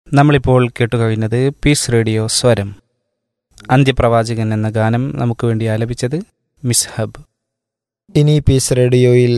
നമ്മളിപ്പോൾ കേട്ടുകഴിഞ്ഞത് piece radio സ്വരം അന്ത്യപ്രവാചകൻ എന്ന ഗാനം നമുക്ക് വേണ്ടി ആലപിച്ചത് മിസ് ഹബ് ഇനി പീസ് റേഡിയോയിൽ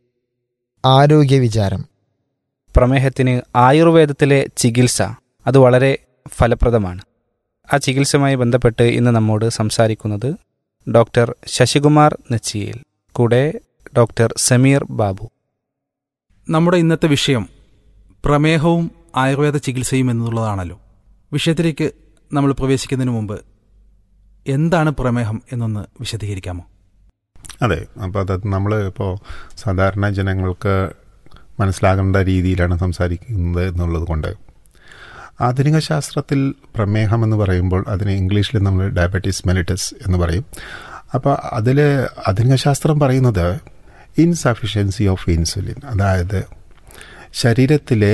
ആരോഗ്യ വിചാരം പ്രമേഹത്തിന് ആയുർവേദത്തിലെ ചികിത്സ അത് വളരെ ഫലപ്രദമാണ് ആ ചികിത്സയുമായി ബന്ധപ്പെട്ട് ഇന്ന് നമ്മോട് സംസാരിക്കുന്നത് ഡോക്ടർ ശശികുമാർ നെച്ചിയിൽ കൂടെ ഡോക്ടർ സമീർ ബാബു നമ്മുടെ ഇന്നത്തെ വിഷയം പ്രമേഹവും ആയുർവേദ ചികിത്സയും എന്നുള്ളതാണല്ലോ വിഷയത്തിലേക്ക് നമ്മൾ പ്രവേശിക്കുന്നതിന് മുമ്പ് എന്താണ് പ്രമേഹം എന്നൊന്ന് വിശദീകരിക്കാമോ അതെ അപ്പോൾ അത് നമ്മൾ ഇപ്പോൾ സാധാരണ ജനങ്ങൾക്ക് മനസ്സിലാകേണ്ട രീതിയിലാണ് സംസാരിക്കുന്നത് എന്നുള്ളത് കൊണ്ട് ആധുനിക ശാസ്ത്രത്തിൽ പ്രമേഹം എന്ന് പറയുമ്പോൾ അതിന് ഇംഗ്ലീഷിൽ നമ്മൾ ഡയബറ്റീസ് മെലിറ്റസ് എന്ന് പറയും അപ്പോൾ അതിൽ ആധുനിക ശാസ്ത്രം പറയുന്നത് ഇൻസഫിഷ്യൻസി ഓഫ് ഇൻസുലിൻ അതായത് ശരീരത്തിലെ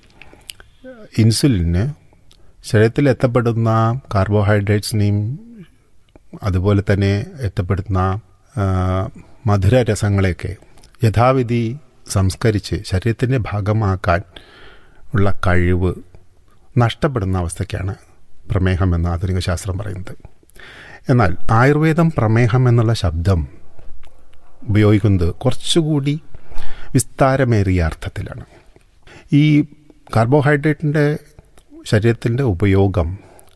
ഇൻസുലിന് ശരീരത്തിൽ എത്തപ്പെടുന്ന കാർബോഹൈഡ്രേറ്റ്സിനെയും അതുപോലെ തന്നെ എത്തപ്പെടുന്ന ആ, മധുരരസങ്ങളെയൊക്കെ യഥാവിധി സംസ്കരിച്ച് ശരീരത്തിൻ്റെ ഭാഗമാക്കാൻ ഉള്ള കഴിവ് നഷ്ടപ്പെടുന്ന അവസ്ഥയ്ക്കാണ് പ്രമേഹം എന്ന് ആധുനിക ശാസ്ത്രം പറയുന്നത് എന്നാൽ ആയുർവേദം പ്രമേഹം എന്നുള്ള ശബ്ദം ഉപയോഗിക്കുന്നത് കുറച്ചുകൂടി വിസ്താരമേറിയ അർത്ഥത്തിലാണ് ഈ കാർബോഹൈഡ്രേറ്റിൻ്റെ ശരീരത്തിൻ്റെ ഉപയോഗം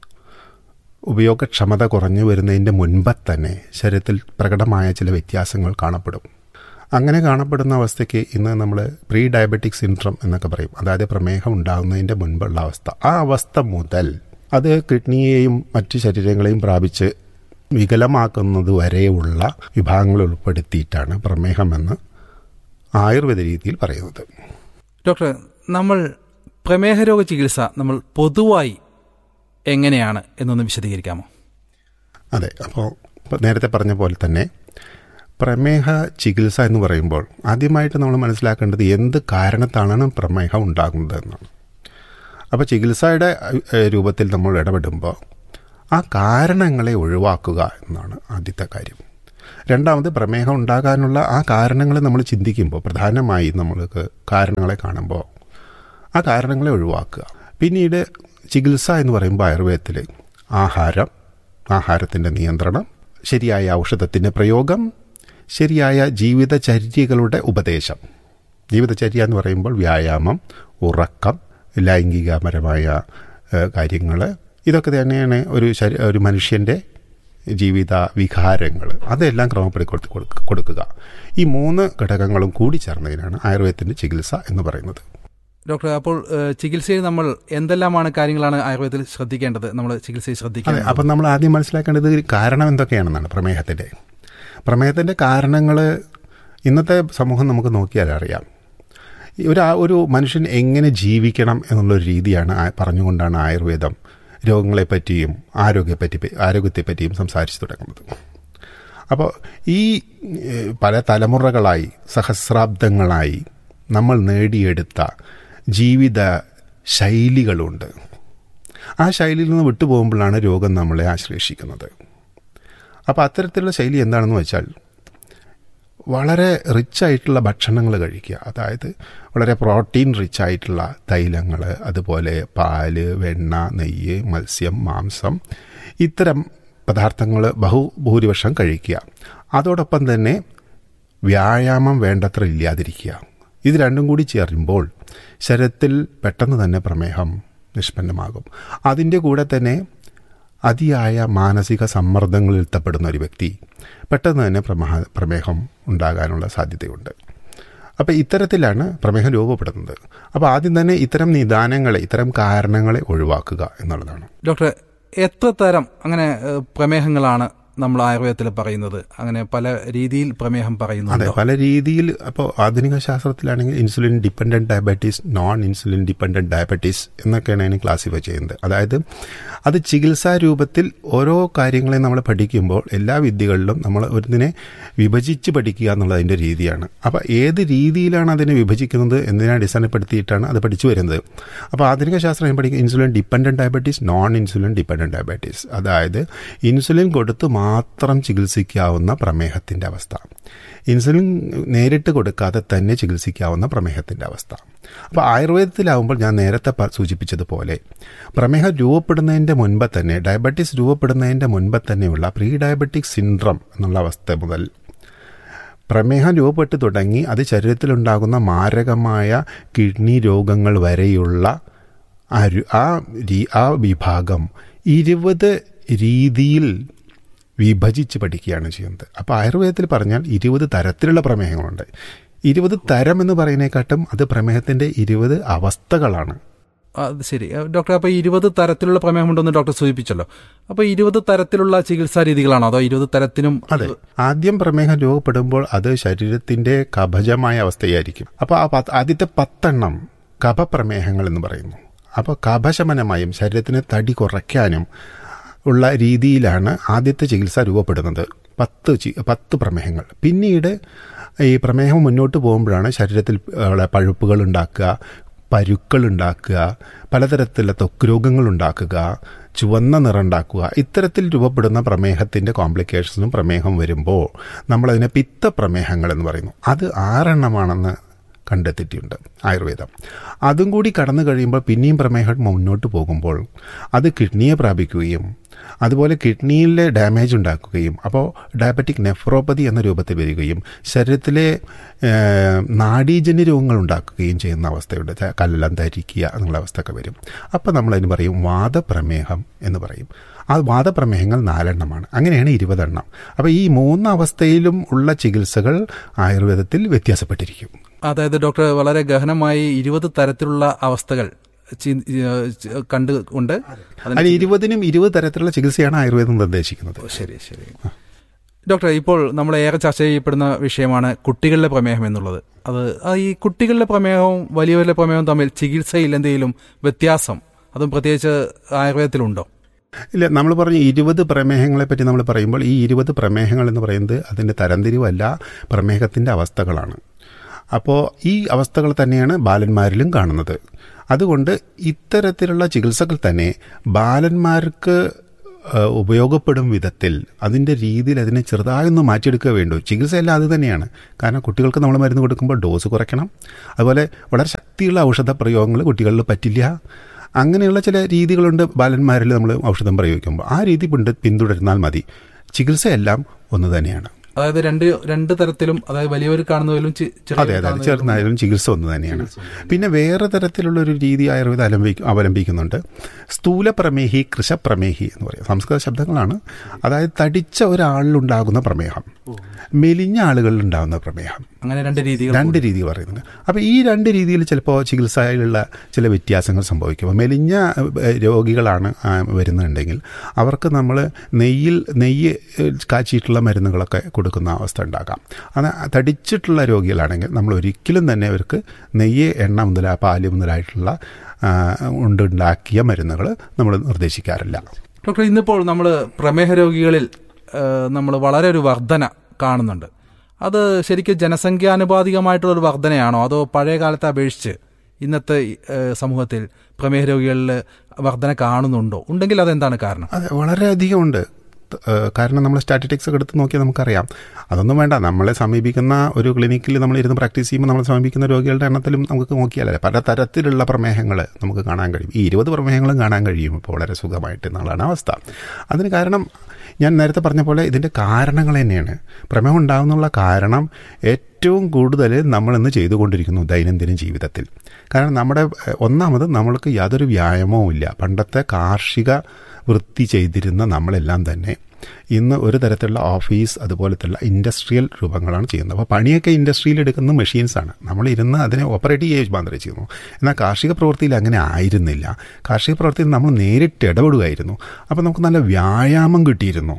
ഉപയോഗക്ഷമത കുറഞ്ഞു വരുന്നതിൻ്റെ മുൻപ് തന്നെ ശരീരത്തിൽ പ്രകടമായ ചില വ്യത്യാസങ്ങൾ കാണപ്പെടും അങ്ങനെ കാണപ്പെടുന്ന അവസ്ഥയ്ക്ക് ഇന്ന് നമ്മൾ പ്രീ ഡയബറ്റിക് സിൻഡ്രം എന്നൊക്കെ പറയും അതായത് പ്രമേഹം ഉണ്ടാകുന്നതിൻ്റെ മുൻപുള്ള അവസ്ഥ ആ അവസ്ഥ മുതൽ അത് കിഡ്നിയെയും മറ്റ് ശരീരങ്ങളെയും പ്രാപിച്ച് വികലമാക്കുന്നത് വരെയുള്ള വിഭാഗങ്ങൾ ഉൾപ്പെടുത്തിയിട്ടാണ് പ്രമേഹമെന്ന് ആയുർവേദ രീതിയിൽ പറയുന്നത് ഡോക്ടർ നമ്മൾ പ്രമേഹ രോഗ ചികിത്സ നമ്മൾ പൊതുവായി എങ്ങനെയാണ് എന്നൊന്ന് വിശദീകരിക്കാമോ അതെ അപ്പോൾ ഇപ്പം നേരത്തെ പറഞ്ഞ പോലെ തന്നെ പ്രമേഹ ചികിത്സ എന്ന് പറയുമ്പോൾ ആദ്യമായിട്ട് നമ്മൾ മനസ്സിലാക്കേണ്ടത് എന്ത് കാരണത്താലാണ് പ്രമേഹം ഉണ്ടാകുന്നത് എന്നാണ് അപ്പോൾ ചികിത്സയുടെ ഏഹ്, രൂപത്തിൽ നമ്മൾ ഇടപെടുമ്പോൾ ആ കാരണങ്ങളെ ഒഴിവാക്കുക എന്നാണ് ആദ്യത്തെ കാര്യം രണ്ടാമത് പ്രമേഹം ഉണ്ടാകാനുള്ള ആ കാരണങ്ങളെ നമ്മൾ ചിന്തിക്കുമ്പോൾ പ്രധാനമായി നമ്മൾക്ക് കാരണങ്ങളെ കാണുമ്പോൾ ആ കാരണങ്ങളെ ഒഴിവാക്കുക പിന്നീട് ചികിത്സ എന്ന് പറയുമ്പോൾ ആയുർവേദത്തിൽ ആഹാരം ആഹാരത്തിൻ്റെ നിയന്ത്രണം ശരിയായ ഔഷധത്തിൻ്റെ പ്രയോഗം ശരിയായ ജീവിതചര്യകളുടെ ഉപദേശം ജീവിതചര്യ എന്ന് പറയുമ്പോൾ വ്യായാമം ഉറക്കം ലൈംഗികപരമായ കാര്യങ്ങൾ ഇതൊക്കെ തന്നെയാണ് ഒരു ശരി ഒരു മനുഷ്യൻ്റെ ജീവിത വികാരങ്ങൾ അതെല്ലാം ക്രമപ്പെടുത്തി കൊടുത്ത് കൊടുക്ക- കൊടുക്കുക ഈ മൂന്ന് ഘടകങ്ങളും കൂടി ചേർന്നതിനാണ് ആയുർവേദത്തിൻ്റെ ചികിത്സ എന്ന് പറയുന്നത് ഡോക്ടർ അപ്പോൾ ഏഹ്, ചികിത്സയിൽ നമ്മൾ എന്തെല്ലാമാണ് കാര്യങ്ങളാണ് ആയുർവേദത്തിൽ ശ്രദ്ധിക്കേണ്ടത് നമ്മൾ ചികിത്സയിൽ അതെ ശ്രദ്ധിക്കേണ്ടത് അപ്പം നമ്മൾ ആദ്യം മനസ്സിലാക്കേണ്ടത് കാരണം എന്തൊക്കെയാണെന്നാണ് പ്രമേഹത്തിൻ്റെ പ്രമേഹത്തിൻ്റെ കാരണങ്ങൾ ഇന്നത്തെ സമൂഹം നമുക്ക് നോക്കിയാൽ അറിയാം ഈ ഒരു ആ- ഒരു മനുഷ്യൻ എങ്ങനെ ജീവിക്കണം എന്നുള്ളൊരു രീതിയാണ് ആ- പറഞ്ഞുകൊണ്ടാണ് ആയുർവേദം രോഗങ്ങളെപ്പറ്റിയും ആരോഗ്യപ്പറ്റി ആരോഗ്യത്തെപ്പറ്റിയും സംസാരിച്ചു തുടങ്ങുന്നത് അപ്പോൾ ഈ ഏഹ്, പല തലമുറകളായി സഹസ്രാബ്ദങ്ങളായി നമ്മൾ നേടിയെടുത്ത ജീവിത ശൈലികളുണ്ട് ആ ശൈലിയിൽ നിന്ന് വിട്ടുപോകുമ്പോഴാണ് രോഗം നമ്മളെ ആശ്ലേഷിക്കുന്നത് അപ്പോൾ അത്തരത്തിലുള്ള ശൈലി എന്താണെന്ന് വെച്ചാൽ വളരെ റിച്ച് ആയിട്ടുള്ള ഭക്ഷണങ്ങൾ കഴിക്കുക അതായത് വളരെ പ്രോട്ടീൻ റിച്ച് ആയിട്ടുള്ള തൈലങ്ങൾ അതുപോലെ പാല് വെണ്ണ നെയ്യ് മത്സ്യം മാംസം ഇത്തരം പദാർത്ഥങ്ങൾ ബഹുഭൂരിപക്ഷം കഴിക്കുക അതോടൊപ്പം തന്നെ വ്യായാമം വേണ്ടത്ര ഇല്ലാതിരിക്കുക ഇത് രണ്ടും കൂടി ചേരുമ്പോൾ ശരീരത്തിൽ പെട്ടെന്ന് തന്നെ പ്രമേഹം നിഷ്പന്നമാകും അതിൻ്റെ കൂടെ തന്നെ അതിയായ മാനസിക സമ്മർദ്ദങ്ങളിൽ എത്തപ്പെടുന്ന ഒരു വ്യക്തി പെട്ടെന്ന് തന്നെ പ്രമേഹ പ്രമേഹം ഉണ്ടാകാനുള്ള സാധ്യതയുണ്ട് അപ്പോൾ ഇത്തരത്തിലാണ് പ്രമേഹം രൂപപ്പെടുന്നത് അപ്പോൾ ആദ്യം തന്നെ ഇത്തരം നിദാനങ്ങളെ ഇത്തരം കാരണങ്ങളെ ഒഴിവാക്കുക എന്നുള്ളതാണ് ഡോക്ടർ എത്ര തരം അങ്ങനെ ഏഹ്, പ്രമേഹങ്ങളാണ് നമ്മൾ ആയുർവേദത്തിൽ പറയുന്നത് അങ്ങനെ പല രീതിയിൽ പ്രമേഹം അതെ പറയുന്നുണ്ടോ പല രീതിയിൽ അപ്പോൾ ആധുനിക ശാസ്ത്രത്തിലാണെങ്കിൽ insulin dependent diabetes non insulin dependent diabetes എന്നൊക്കെയാണ് അതിനെ ക്ലാസിഫൈ ചെയ്യുന്നത് അതായത് അത് ചികിത്സാ രൂപത്തിൽ ഓരോ കാര്യങ്ങളെ നമ്മൾ പഠിക്കുമ്പോൾ എല്ലാ വിദ്യകളിലും നമ്മൾ ഒരിതിനെ വിഭജിച്ച് പഠിക്കുക എന്നുള്ളത് അതിൻ്റെ രീതിയാണ് അപ്പോൾ ഏത് രീതിയിലാണ് അതിനെ വിഭജിക്കുന്നത് എന്നതിനെ അടിസ്ഥാനപ്പെടുത്തിയിട്ടാണ് അത് പഠിച്ചു വരുന്നത് അപ്പോൾ ആധുനിക ശാസ്ത്രം പഠിക്കുക insulin dependent diabetes non insulin dependent diabetes അതായത് ഇൻസുലിൻ കൊടുത്ത് മാത്രം ചികിത്സിക്കാവുന്ന പ്രമേഹത്തിൻ്റെ അവസ്ഥ ഇൻസുലിൻ നേരിട്ട് കൊടുക്കാതെ തന്നെ ചികിത്സിക്കാവുന്ന പ്രമേഹത്തിൻ്റെ അവസ്ഥ അപ്പോൾ ആയുർവേദത്തിലാവുമ്പോൾ ഞാൻ നേരത്തെ പ- സൂചിപ്പിച്ചതുപോലെ പ്രമേഹം രൂപപ്പെടുന്നതിൻ്റെ മുൻപ് തന്നെ ഡയബറ്റീസ് രൂപപ്പെടുന്നതിൻ്റെ മുൻപ് തന്നെയുള്ള പ്രീ ഡയബറ്റിക് സിൻഡ്രം എന്നുള്ള അവസ്ഥ മുതൽ പ്രമേഹം രൂപപ്പെട്ട് തുടങ്ങി അത് ശരീരത്തിലുണ്ടാകുന്ന മാരകമായ കിഡ്നി രോഗങ്ങൾ വരെയുള്ള ആ രു- ആ രീ- ആ വിഭാഗം ഇരുപത് രീതിയിൽ വിഭജിച്ച് പഠിക്കുകയാണ് ചെയ്യുന്നത് അപ്പോൾ ആയുർവേദത്തിൽ പറഞ്ഞാൽ ഇരുപത് തരത്തിലുള്ള പ്രമേഹങ്ങളുണ്ട് ഇരുപത് തരം എന്ന് പറയുന്നതിനെക്കാട്ടും അത് പ്രമേഹത്തിൻ്റെ ഇരുപത് അവസ്ഥകളാണ് അത് ശരി ഏഹ് ഡോക്ടർ അപ്പോൾ ഇരുപത് തരത്തിലുള്ള പ്രമേഹമുണ്ടെന്ന് ഡോക്ടർ സൂചിപ്പിച്ചല്ലോ അപ്പോൾ ഇരുപത് തരത്തിലുള്ള ചികിത്സാ രീതികളാണോ അതോ ഇരുപത് തരത്തിനും അതെ ആദ്യം പ്രമേഹം രൂപപ്പെടുമ്പോൾ അത് ശരീരത്തിന്റെ കഭജമായ അവസ്ഥയായിരിക്കും അപ്പോൾ ആ പത്ത് ആദ്യത്തെ പത്തെണ്ണം കഫപ്രമേഹങ്ങൾ എന്ന് പറയുന്നു അപ്പോൾ കഫശമനമായും ശരീരത്തിന് തടി കുറയ്ക്കാനും ഉള്ള രീതിയിലാണ് ആദ്യത്തെ ചികിത്സ രൂപപ്പെടുന്നത് പത്ത് ചി- പത്ത് പ്രമേഹങ്ങൾ പിന്നീട് ഈ പ്രമേഹം മുന്നോട്ട് പോകുമ്പോഴാണ് ശരീരത്തിൽ ഉള്ള പഴുപ്പുകൾ ഉണ്ടാക്കുക പരുക്കൾ ഉണ്ടാക്കുക പലതരത്തിലുള്ള ത്വക്ക് രോഗങ്ങൾ ഉണ്ടാക്കുക ചുവന്ന നിറം ഉണ്ടാക്കുക ഇത്തരത്തിൽ രൂപപ്പെടുന്ന പ്രമേഹത്തിൻ്റെ കോംപ്ലിക്കേഷൻസും പ്രമേഹം വരുമ്പോൾ നമ്മളതിനെ പിത്തപ്രമേഹങ്ങൾ എന്ന് പറയുന്നു അത് ആറെണ്ണമാണെന്ന് കണ്ടെത്തിയിട്ടുണ്ട് ആയുർവേദം അതും കൂടി കടന്നു കഴിയുമ്പോൾ പിന്നെയും പ്രമേഹം മുന്നോട്ട് പോകുമ്പോൾ അത് കിഡ്നിയെ പ്രാപിക്കുകയും അതുപോലെ കിഡ്നിയിലെ ഡാമേജ് ഉണ്ടാക്കുകയും അപ്പോൾ ഡയബറ്റിക് നെഫ്രോപ്പതി എന്ന രൂപത്തിൽ വരികയും ശരീരത്തിലെ ഏഹ്, നാഡീജന്യ രോഗങ്ങൾ ഉണ്ടാക്കുകയും ചെയ്യുന്ന അവസ്ഥയുണ്ട് ച- കല്ലെല്ലാം ധരിക്കുക എന്നുള്ള അവസ്ഥയൊക്കെ വരും അപ്പോൾ നമ്മളതിന് പറയും വാദപ്രമേഹം എന്ന് പറയും ആ വാദപ്രമേഹങ്ങൾ നാലെണ്ണമാണ് അങ്ങനെയാണ് ഇരുപതെണ്ണം അപ്പോൾ ഈ മൂന്ന് അവസ്ഥയിലും ഉള്ള ചികിത്സകൾ ആയുർവേദത്തിൽ വ്യത്യാസപ്പെട്ടിരിക്കും അതായത് ഡോക്ടർ വളരെ ഗഹനമായി ഇരുപത് തരത്തിലുള്ള അവസ്ഥകൾ ചി- ഏഹ് ചി- കണ്ടുകൊണ്ട് അതിന് അതിൽ ഇരുപതിനും ഇരുപത് തരത്തിലുള്ള ചികിത്സയാണ് ആയുർവേദം നിർദ്ദേശിക്കുന്നത് ശരി ശരി ഡോക്ടർ ഇപ്പോൾ നമ്മൾ ഏറെ ചർച്ച ചെയ്യപ്പെടുന്ന വിഷയമാണ് കുട്ടികളിലെ പ്രമേഹം എന്നുള്ളത് അത് ആ ഈ കുട്ടികളിലെ പ്രമേഹവും വലിയവരിലെ പ്രമേഹവും തമ്മിൽ ചികിത്സയിൽ എന്തെങ്കിലും വ്യത്യാസം അതും പ്രത്യേകിച്ച് ആയുർവേദത്തിലുണ്ടോ ഇല്ല നമ്മൾ പറഞ്ഞ ഇരുപത് പ്രമേഹങ്ങളെ പറ്റി നമ്മൾ പറയുമ്പോൾ ഈ ഇരുപത് പ്രമേഹങ്ങൾ എന്ന് പറയുന്നത് അതിൻ്റെ തരംതിരിവല്ല പ്രമേഹത്തിൻ്റെ അവസ്ഥകളാണ് അപ്പോൾ ഈ അവസ്ഥകൾ തന്നെയാണ് ബാലന്മാരിലും കാണുന്നത് അതുകൊണ്ട് ഇത്തരത്തിലുള്ള ചികിത്സകൾ തന്നെ ബാലന്മാർക്ക് ഏഹ്, ഉപയോഗപ്പെടും വിധത്തിൽ അതിൻ്റെ രീതിയിൽ അതിനെ ചെറുതായൊന്ന് മാറ്റിയെടുക്കുക വേണ്ടു ചികിത്സയെല്ലാം അത് തന്നെയാണ് കാരണം കുട്ടികൾക്ക് നമ്മൾ മരുന്ന് കൊടുക്കുമ്പോൾ ഡോസ് കുറയ്ക്കണം അതുപോലെ വളരെ ശക്തിയുള്ള ഔഷധ പ്രയോഗങ്ങൾ കുട്ടികളിൽ പറ്റില്ല അങ്ങനെയുള്ള ചില രീതികളുണ്ട് ബാലന്മാരിൽ നമ്മൾ ഔഷധം പ്രയോഗിക്കുമ്പോൾ ആ രീതി പിന്തു- പിന്തുടരുന്നാൽ മതി ചികിത്സയെല്ലാം ഒന്ന് തന്നെയാണ് അതായത് രണ്ട് രണ്ട് തരത്തിലും അതായത് വലിയവർ കാണുന്നതിലും ചി- ചെറിയവർ അതെ അതെ കാണുന്നതിലും ചെറുതായാലും ചികിത്സ ഒന്ന് തന്നെയാണ് പിന്നെ വേറെ തരത്തിലുള്ള ഒരു രീതി ആയുർവേദം അവലംബി അവലംബിക്കുന്നുണ്ട് സ്ഥൂലപ്രമേഹി കൃശപ്രമേഹി എന്ന് പറയും സംസ്കൃത ശബ്ദങ്ങളാണ് അതായത് തടിച്ച ഒരാളിലുണ്ടാകുന്ന പ്രമേഹം മെലിഞ്ഞ ആളുകളിൽ ഉണ്ടാകുന്ന പ്രമേഹം അങ്ങനെ രണ്ട് രീതികൾ രണ്ട് രീതി പറയുന്നുണ്ട് അപ്പോൾ ഈ രണ്ട് രീതിയിൽ ചിലപ്പോൾ ചികിത്സയിലുള്ള ചില വ്യത്യാസങ്ങൾ സംഭവിക്കും അപ്പോൾ മെലിഞ്ഞ ഏഹ്, രോഗികളാണ് ആ, വരുന്നുണ്ടെങ്കിൽ അവർക്ക് നമ്മൾ നെയ്യിൽ നെയ്യ് ഏഹ്, കാച്ചിയിട്ടുള്ള മരുന്നുകളൊക്കെ കൊടുക്കുന്ന അവസ്ഥ ഉണ്ടാകാം അത് തടിച്ചിട്ടുള്ള രോഗികളാണെങ്കിൽ നമ്മൾ ഒരിക്കലും തന്നെ അവർക്ക് നെയ്യ് എണ്ണ മുതല പാല് മുതലായിട്ടുള്ള ആ, കൊണ്ടുണ്ടാക്കിയ മരുന്നുകൾ നമ്മൾ നിർദ്ദേശിക്കാറില്ല ഡോക്ടർ ഇന്നിപ്പോൾ നമ്മൾ പ്രമേഹ രോഗികളിൽ നമ്മൾ വളരെ ഒരു വർധന കാണുന്നുണ്ട് അത് ശരിക്കും ജനസംഖ്യാനുപാതികമായിട്ടുള്ള ഒരു വർധനയാണോ അതോ പഴയ കാലത്തെ അപേക്ഷിച്ച് ഇന്നത്തെ ഏഹ്, സമൂഹത്തിൽ പ്രമേഹ രോഗികളിൽ വർധന കാണുന്നുണ്ടോ ഉണ്ടെങ്കിൽ അതെന്താണ് കാരണം അതെ വളരെയധികം ഉണ്ട് ഏഹ് കാരണം നമ്മൾ സ്റ്റാറ്റിസ്റ്റിക്സ് ഒക്കെ എടുത്ത് നോക്കിയാൽ നമുക്കറിയാം അതൊന്നും വേണ്ട നമ്മളെ സമീപിക്കുന്ന ഒരു ക്ലിനിക്കിൽ നമ്മൾ ഇരുന്ന് പ്രാക്ടീസ് ചെയ്യുമ്പോൾ നമ്മൾ സമീപിക്കുന്ന രോഗികളുടെ എണ്ണത്തിലും നമുക്ക് നോക്കിയാലേ പല തരത്തിലുള്ള പ്രമേഹങ്ങൾ നമുക്ക് കാണാൻ കഴിയും ഈ ഇരുപത് പ്രമേഹങ്ങളും കാണാൻ കഴിയും ഇപ്പോൾ വളരെ സുഖമായിട്ട് എന്നുള്ളതാണ് അവസ്ഥ അതിന് കാരണം ഞാൻ നേരത്തെ പറഞ്ഞ പോലെ ഇതിൻ്റെ കാരണങ്ങൾ തന്നെയാണ് പ്രമേഹം ഉണ്ടാകുന്നുള്ള കാരണം ഏറ്റവും കൂടുതൽ നമ്മളിന്ന് ചെയ്തുകൊണ്ടിരിക്കുന്നു ദൈനംദിന ജീവിതത്തിൽ കാരണം നമ്മുടെ ഏഹ്, ഒന്നാമത് നമ്മൾക്ക് യാതൊരു വ്യായാമവും ഇല്ല പണ്ടത്തെ കാർഷിക വൃത്തി ചെയ്തിരുന്ന നമ്മളെല്ലാം തന്നെ ഇന്ന് ഒരു തരത്തിലുള്ള ഓഫീസ് അതുപോലത്തുള്ള ഇൻഡസ്ട്രിയൽ രൂപങ്ങളാണ് ചെയ്യുന്നത് അപ്പോൾ പണിയൊക്കെ ഇൻഡസ്ട്രിയിൽ എടുക്കുന്ന മെഷീൻസാണ് നമ്മൾ ഇരുന്ന് അതിനെ ഓപ്പറേറ്റ് ചെയ്യുക മാത്രമേ ചെയ്യുന്നു എന്നാൽ കാർഷിക പ്രവൃത്തിയിൽ അങ്ങനെ ആയിരുന്നില്ല കാർഷിക പ്രവൃത്തിയിൽ നമ്മൾ നേരിട്ട് ഇടപെടുകയായിരുന്നു അപ്പോൾ നമുക്ക് നല്ല വ്യായാമം കിട്ടിയിരുന്നു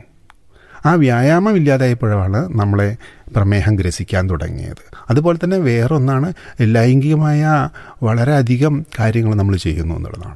ആ വ്യായാമം ഇല്ലാതായപ്പോഴാണ് നമ്മളെ പ്രമേഹം ഗ്രസിക്കാൻ തുടങ്ങിയത് അതുപോലെ തന്നെ വേറൊന്നാണ് ലൈംഗികമായ വളരെയധികം കാര്യങ്ങൾ നമ്മൾ ചെയ്യുന്നു എന്നുള്ളതാണ്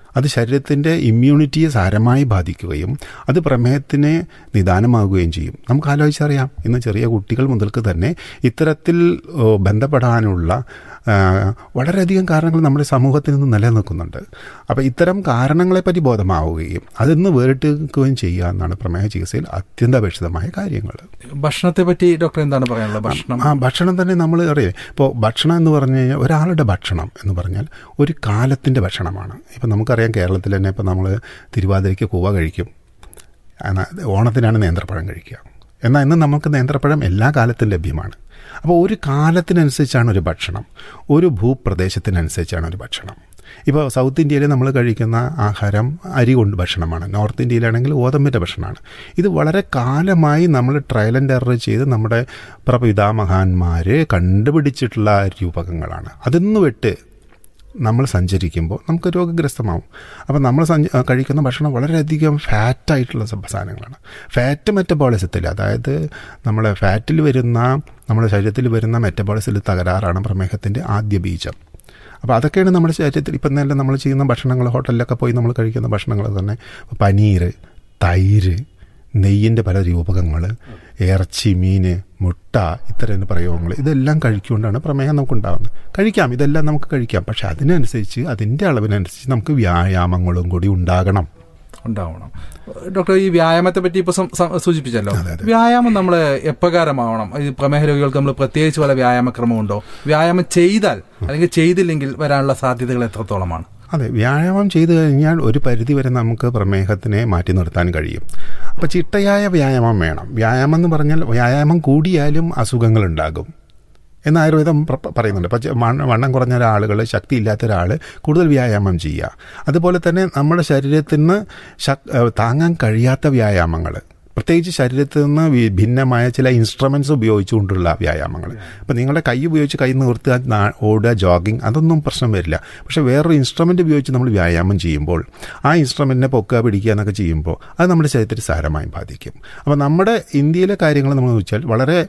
അത് ശരീരത്തിൻ്റെ ഇമ്മ്യൂണിറ്റിയെ സാരമായി ബാധിക്കുകയും അത് പ്രമേഹത്തിനെ നിദാനമാകുകയും ചെയ്യും നമുക്ക് ആലോചിച്ചറിയാം ഇന്ന് ചെറിയ കുട്ടികൾ മുതൽക്ക് തന്നെ ഇത്തരത്തിൽ ഓ, ബന്ധപ്പെടാനുള്ള ആ, വളരെയധികം കാരണങ്ങൾ നമ്മുടെ സമൂഹത്തിൽ നിന്ന് നിലനിൽക്കുന്നുണ്ട് അപ്പോൾ ഇത്തരം കാരണങ്ങളെപ്പറ്റി ബോധമാവുകയും അതിന്ന് വേറിട്ട് നിൽക്കുകയും ചെയ്യുക എന്നാണ് പ്രമേഹ ചികിത്സയിൽ അത്യന്താപേക്ഷിതമായ കാര്യങ്ങൾ ഭക്ഷണത്തെ പറ്റി ഡോക്ടർ എന്താണ് പറയാനുള്ളത് ഭക്ഷണം ആ ഭക്ഷണം തന്നെ നമ്മൾ അറിയാം ഇപ്പോൾ ഭക്ഷണം എന്ന് പറഞ്ഞു കഴിഞ്ഞാൽ ഒരാളുടെ ഭക്ഷണം എന്ന് പറഞ്ഞാൽ ഒരു കാലത്തിൻ്റെ ഭക്ഷണമാണ് ഇപ്പം നമുക്കറിയാം കേരളത്തിൽ തന്നെ ഇപ്പം നമ്മൾ തിരുവാതിരയ്ക്ക് കൂവ കഴിക്കും എന്നാ- ഓണത്തിനാണ് നേന്ത്രപ്പഴം കഴിക്കുക എന്നാൽ ഇന്ന് നമുക്ക് നേന്ത്രപ്പഴം എല്ലാ കാലത്തും ലഭ്യമാണ് അപ്പോൾ ഒരു കാലത്തിനനുസരിച്ചാണ് ഒരു ഭക്ഷണം ഒരു ഭൂപ്രദേശത്തിനനുസരിച്ചാണ് ഒരു ഭക്ഷണം ഇപ്പോൾ സൗത്ത് ഇന്ത്യയിൽ നമ്മൾ കഴിക്കുന്ന ആഹാരം അരി കൊണ്ട് ഭക്ഷണമാണ് നോർത്ത് ഇന്ത്യയിലാണെങ്കിൽ ഗോതമ്പിൻ്റെ ഭക്ഷണമാണ് ഇത് വളരെ കാലമായി നമ്മൾ ട്രയൽ ആൻഡ് എറർ ചെയ്ത് നമ്മുടെ പ്രപിതാമഹാന്മാർ കണ്ടുപിടിച്ചിട്ടുള്ള രൂപകങ്ങളാണ് അതിന്ന് വിട്ട് നമ്മൾ സഞ്ചരിക്കുമ്പോൾ നമുക്ക് രോഗഗ്രസ്തമാവും അപ്പോൾ നമ്മൾ സഞ്ച കഴിക്കുന്ന ഭക്ഷണം വളരെയധികം ഫാറ്റായിട്ടുള്ള സാധനങ്ങളാണ് ഫാറ്റ് മെറ്റബോളിസത്തിൽ അതായത് നമ്മുടെ ഫാറ്റിൽ വരുന്ന നമ്മുടെ ശരീരത്തിൽ വരുന്ന മെറ്റബോളിസത്തിൽ തകരാറാണ് പ്രമേഹത്തിൻ്റെ ആദ്യ ബീജം അപ്പോൾ അതൊക്കെയാണ് നമ്മുടെ ശരീരത്തിൽ ഇപ്പം തന്നെ നമ്മൾ ചെയ്യുന്ന ഭക്ഷണങ്ങൾ ഹോട്ടലിലൊക്കെ പോയി നമ്മൾ കഴിക്കുന്ന ഭക്ഷണങ്ങൾ തന്നെ പനീർ തൈര് നെയ്യിൻ്റെ പല രൂപകങ്ങൾ ഇറച്ചി മീന് മുട്ട ഇത്തരം പ്രയോഗങ്ങൾ ഇതെല്ലാം കഴിച്ചുകൊണ്ടാണ് പ്രമേഹം നമുക്കുണ്ടാകുന്നത് കഴിക്കാം ഇതെല്ലാം നമുക്ക് കഴിക്കാം പക്ഷെ അതിനനുസരിച്ച് അതിൻ്റെ അളവിനനുസരിച്ച് നമുക്ക് വ്യായാമങ്ങളും കൂടി ഉണ്ടാകണം ഉണ്ടാവണം ഡോക്ടർ ഈ വ്യായാമത്തെ പറ്റി ഇപ്പൊ സം- സം- സൂചിപ്പിച്ചല്ലോ അതെ, അതെ. വ്യായാമം നമ്മൾ എപ്രകാരമാവണം ഈ പ്രമേഹ രോഗികൾക്ക് നമ്മൾ പ്രത്യേകിച്ച് പല വ്യായാമക്രമമുണ്ടോ വ്യായാമം ചെയ്താൽ അല്ലെങ്കിൽ ചെയ്തില്ലെങ്കിൽ വരാനുള്ള സാധ്യതകൾ എത്രത്തോളമാണ് അതെ വ്യായാമം ചെയ്തു കഴിഞ്ഞാൽ ഒരു പരിധി വരെ നമുക്ക് പ്രമേഹത്തിനെ മാറ്റി നിർത്താൻ കഴിയും അപ്പോൾ ചിട്ടയായ വ്യായാമം വേണം വ്യായാമം എന്ന് പറഞ്ഞാൽ വ്യായാമം കൂടിയാലും അസുഖങ്ങൾ ഉണ്ടാകും എന്ന് ആയുർവേദം പ്ര- പറയുന്നുണ്ട് ഇപ്പോൾ ചെ- വണ്ണം വണ്ണം കുറഞ്ഞ ഒരാളുകൾ ശക്തി ഇല്ലാത്ത ഒരാൾ കൂടുതൽ വ്യായാമം ചെയ്യുക അതുപോലെ തന്നെ നമ്മുടെ ശരീരത്തിന് ശക് ഏഹ് താങ്ങാൻ കഴിയാത്ത വ്യായാമങ്ങൾ പ്രത്യേകിച്ച് ശരീരത്തിൽ നിന്ന് വി- ഭിന്നമായ ചില ഇൻസ്ട്രുമെൻറ്റ്സ് ഉപയോഗിച്ചുകൊണ്ടുള്ള വ്യായാമങ്ങൾ ഇപ്പം നിങ്ങളുടെ കൈ ഉപയോഗിച്ച് കൈ നിർത്തുക നാ- ഓടുക ജോഗിങ് അതൊന്നും പ്രശ്നം വരില്ല പക്ഷേ വേറൊരു ഇൻസ്ട്രുമെൻ്റ് ഉപയോഗിച്ച് നമ്മൾ വ്യായാമം ചെയ്യുമ്പോൾ ആ ഇൻസ്ട്രുമെൻറ്റിനെ പൊക്കുക പിടിക്കുക എന്നൊക്കെ ചെയ്യുമ്പോൾ അത് നമ്മുടെ ശരീരത്തിൽ സാരമായി ബാധിക്കും അപ്പോൾ നമ്മുടെ ഇന്ത്യയിലെ കാര്യങ്ങൾ നമ്മൾ വെച്ചാൽ വളരെ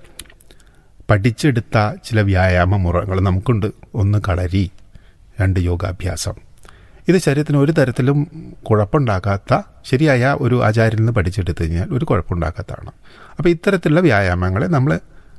പഠിച്ചെടുത്ത ചില വ്യായാമ മുറകൾ നമുക്കുണ്ട് ഒന്ന് കളരി രണ്ട് യോഗാഭ്യാസം ഇത് ശരീരത്തിന് ഒരു തരത്തിലും കുഴപ്പമുണ്ടാക്കാത്ത ശരിയായ ഒരു ആചാര്യനിൽ നിന്ന് പഠിച്ചെടുത്തു കഴിഞ്ഞാൽ ഒരു കുഴപ്പമുണ്ടാക്കാത്തതാണ് അപ്പോൾ ഇത്തരത്തിലുള്ള വ്യായാമങ്ങളെ നമ്മൾ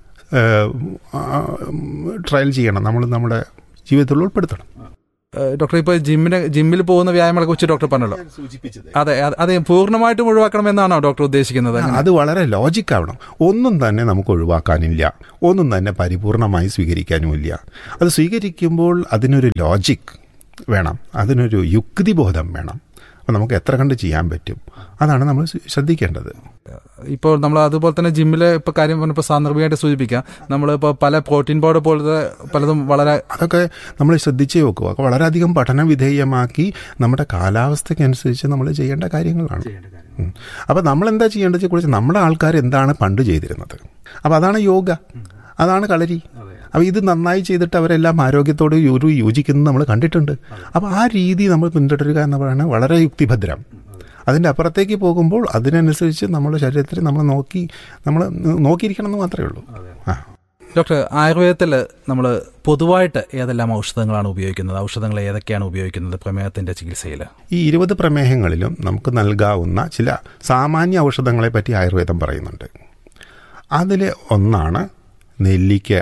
ട്രയൽ ചെയ്യണം നമ്മൾ നമ്മുടെ ജീവിതത്തിൽ ഉൾപ്പെടുത്തണം ഏഹ് ഡോക്ടർ ഇപ്പൊ ജിമ്മിന് ജിമ്മിൽ പോകുന്ന വ്യായാമങ്ങളെ കുറിച്ച് ഡോക്ടർ പറഞ്ഞല്ലോ അതെ അത് അതെ പൂർണ്ണമായിട്ടും ഒഴിവാക്കണമെന്നാണോ ഡോക്ടർ ഉദ്ദേശിക്കുന്നത് അത് വളരെ ലോജിക് ആവണം ഒന്നും തന്നെ നമുക്ക് ഒഴിവാക്കാനില്ല ഒന്നും തന്നെ പരിപൂർണമായി സ്വീകരിക്കാനുമില്ല അത് സ്വീകരിക്കുമ്പോൾ അതിനൊരു ലോജിക് വേണം അതിനൊരു യുക്തിബോധം വേണം അപ്പം നമുക്ക് എത്ര കണ്ട് ചെയ്യാൻ പറ്റും അതാണ് നമ്മൾ ശ്രദ്ധിക്കേണ്ടത് ഇപ്പോൾ നമ്മൾ അതുപോലെ തന്നെ ജിമ്മിലെ ഇപ്പൊ കാര്യം പറഞ്ഞപ്പോൾ സാന്ദർഭികമായിട്ട് സൂചിപ്പിക്കാം നമ്മളിപ്പോൾ പല പ്രോട്ടീൻ പൗഡർ പോലത്തെ പലതും വളരെ അതൊക്കെ നമ്മൾ ശ്രദ്ധിച്ചേ വെക്കുക ഒക്കെ വളരെയധികം പഠന വിധേയമാക്കി നമ്മുടെ കാലാവസ്ഥയ്ക്കനുസരിച്ച് നമ്മൾ ചെയ്യേണ്ട കാര്യങ്ങളാണ് ഉം. അപ്പോൾ നമ്മൾ എന്താ ചെയ്യേണ്ടത് കുറിച്ച് നമ്മുടെ ആൾക്കാർ എന്താണ് പണ്ട് ചെയ്തിരുന്നത് അപ്പോൾ അതാണ് യോഗ അതാണ് കളരി അപ്പോൾ ഇത് നന്നായി ചെയ്തിട്ട് അവരെല്ലാം ആരോഗ്യത്തോട് ഒരു യോജിക്കുന്നത് നമ്മൾ കണ്ടിട്ടുണ്ട് അപ്പോൾ ആ രീതി നമ്മൾ പിന്തുടരുക എന്ന് പറയുന്നത് വളരെ യുക്തിഭദ്രം അതിൻ്റെ അപ്പുറത്തേക്ക് പോകുമ്പോൾ അതിനനുസരിച്ച് നമ്മുടെ ശരീരത്തിൽ നമ്മൾ നോക്കി നമ്മൾ നോക്കിയിരിക്കണം എന്ന് മാത്രമേ ഉള്ളൂ ആ ഡോക്ടർ ആയുർവേദത്തിൽ നമ്മൾ പൊതുവായിട്ട് ഏതെല്ലാം ഔഷധങ്ങളാണ് ഉപയോഗിക്കുന്നത് ഔഷധങ്ങൾ ഏതൊക്കെയാണ് ഉപയോഗിക്കുന്നത് പ്രമേഹത്തിന്റെ ചികിത്സയിൽ ഈ ഇരുപത് പ്രമേഹങ്ങളിലും നമുക്ക് നൽകാവുന്ന ചില സാമാന്യ ഔഷധങ്ങളെ പറ്റി ആയുർവേദം പറയുന്നുണ്ട് അതിൽ ഒന്നാണ് നെല്ലിക്ക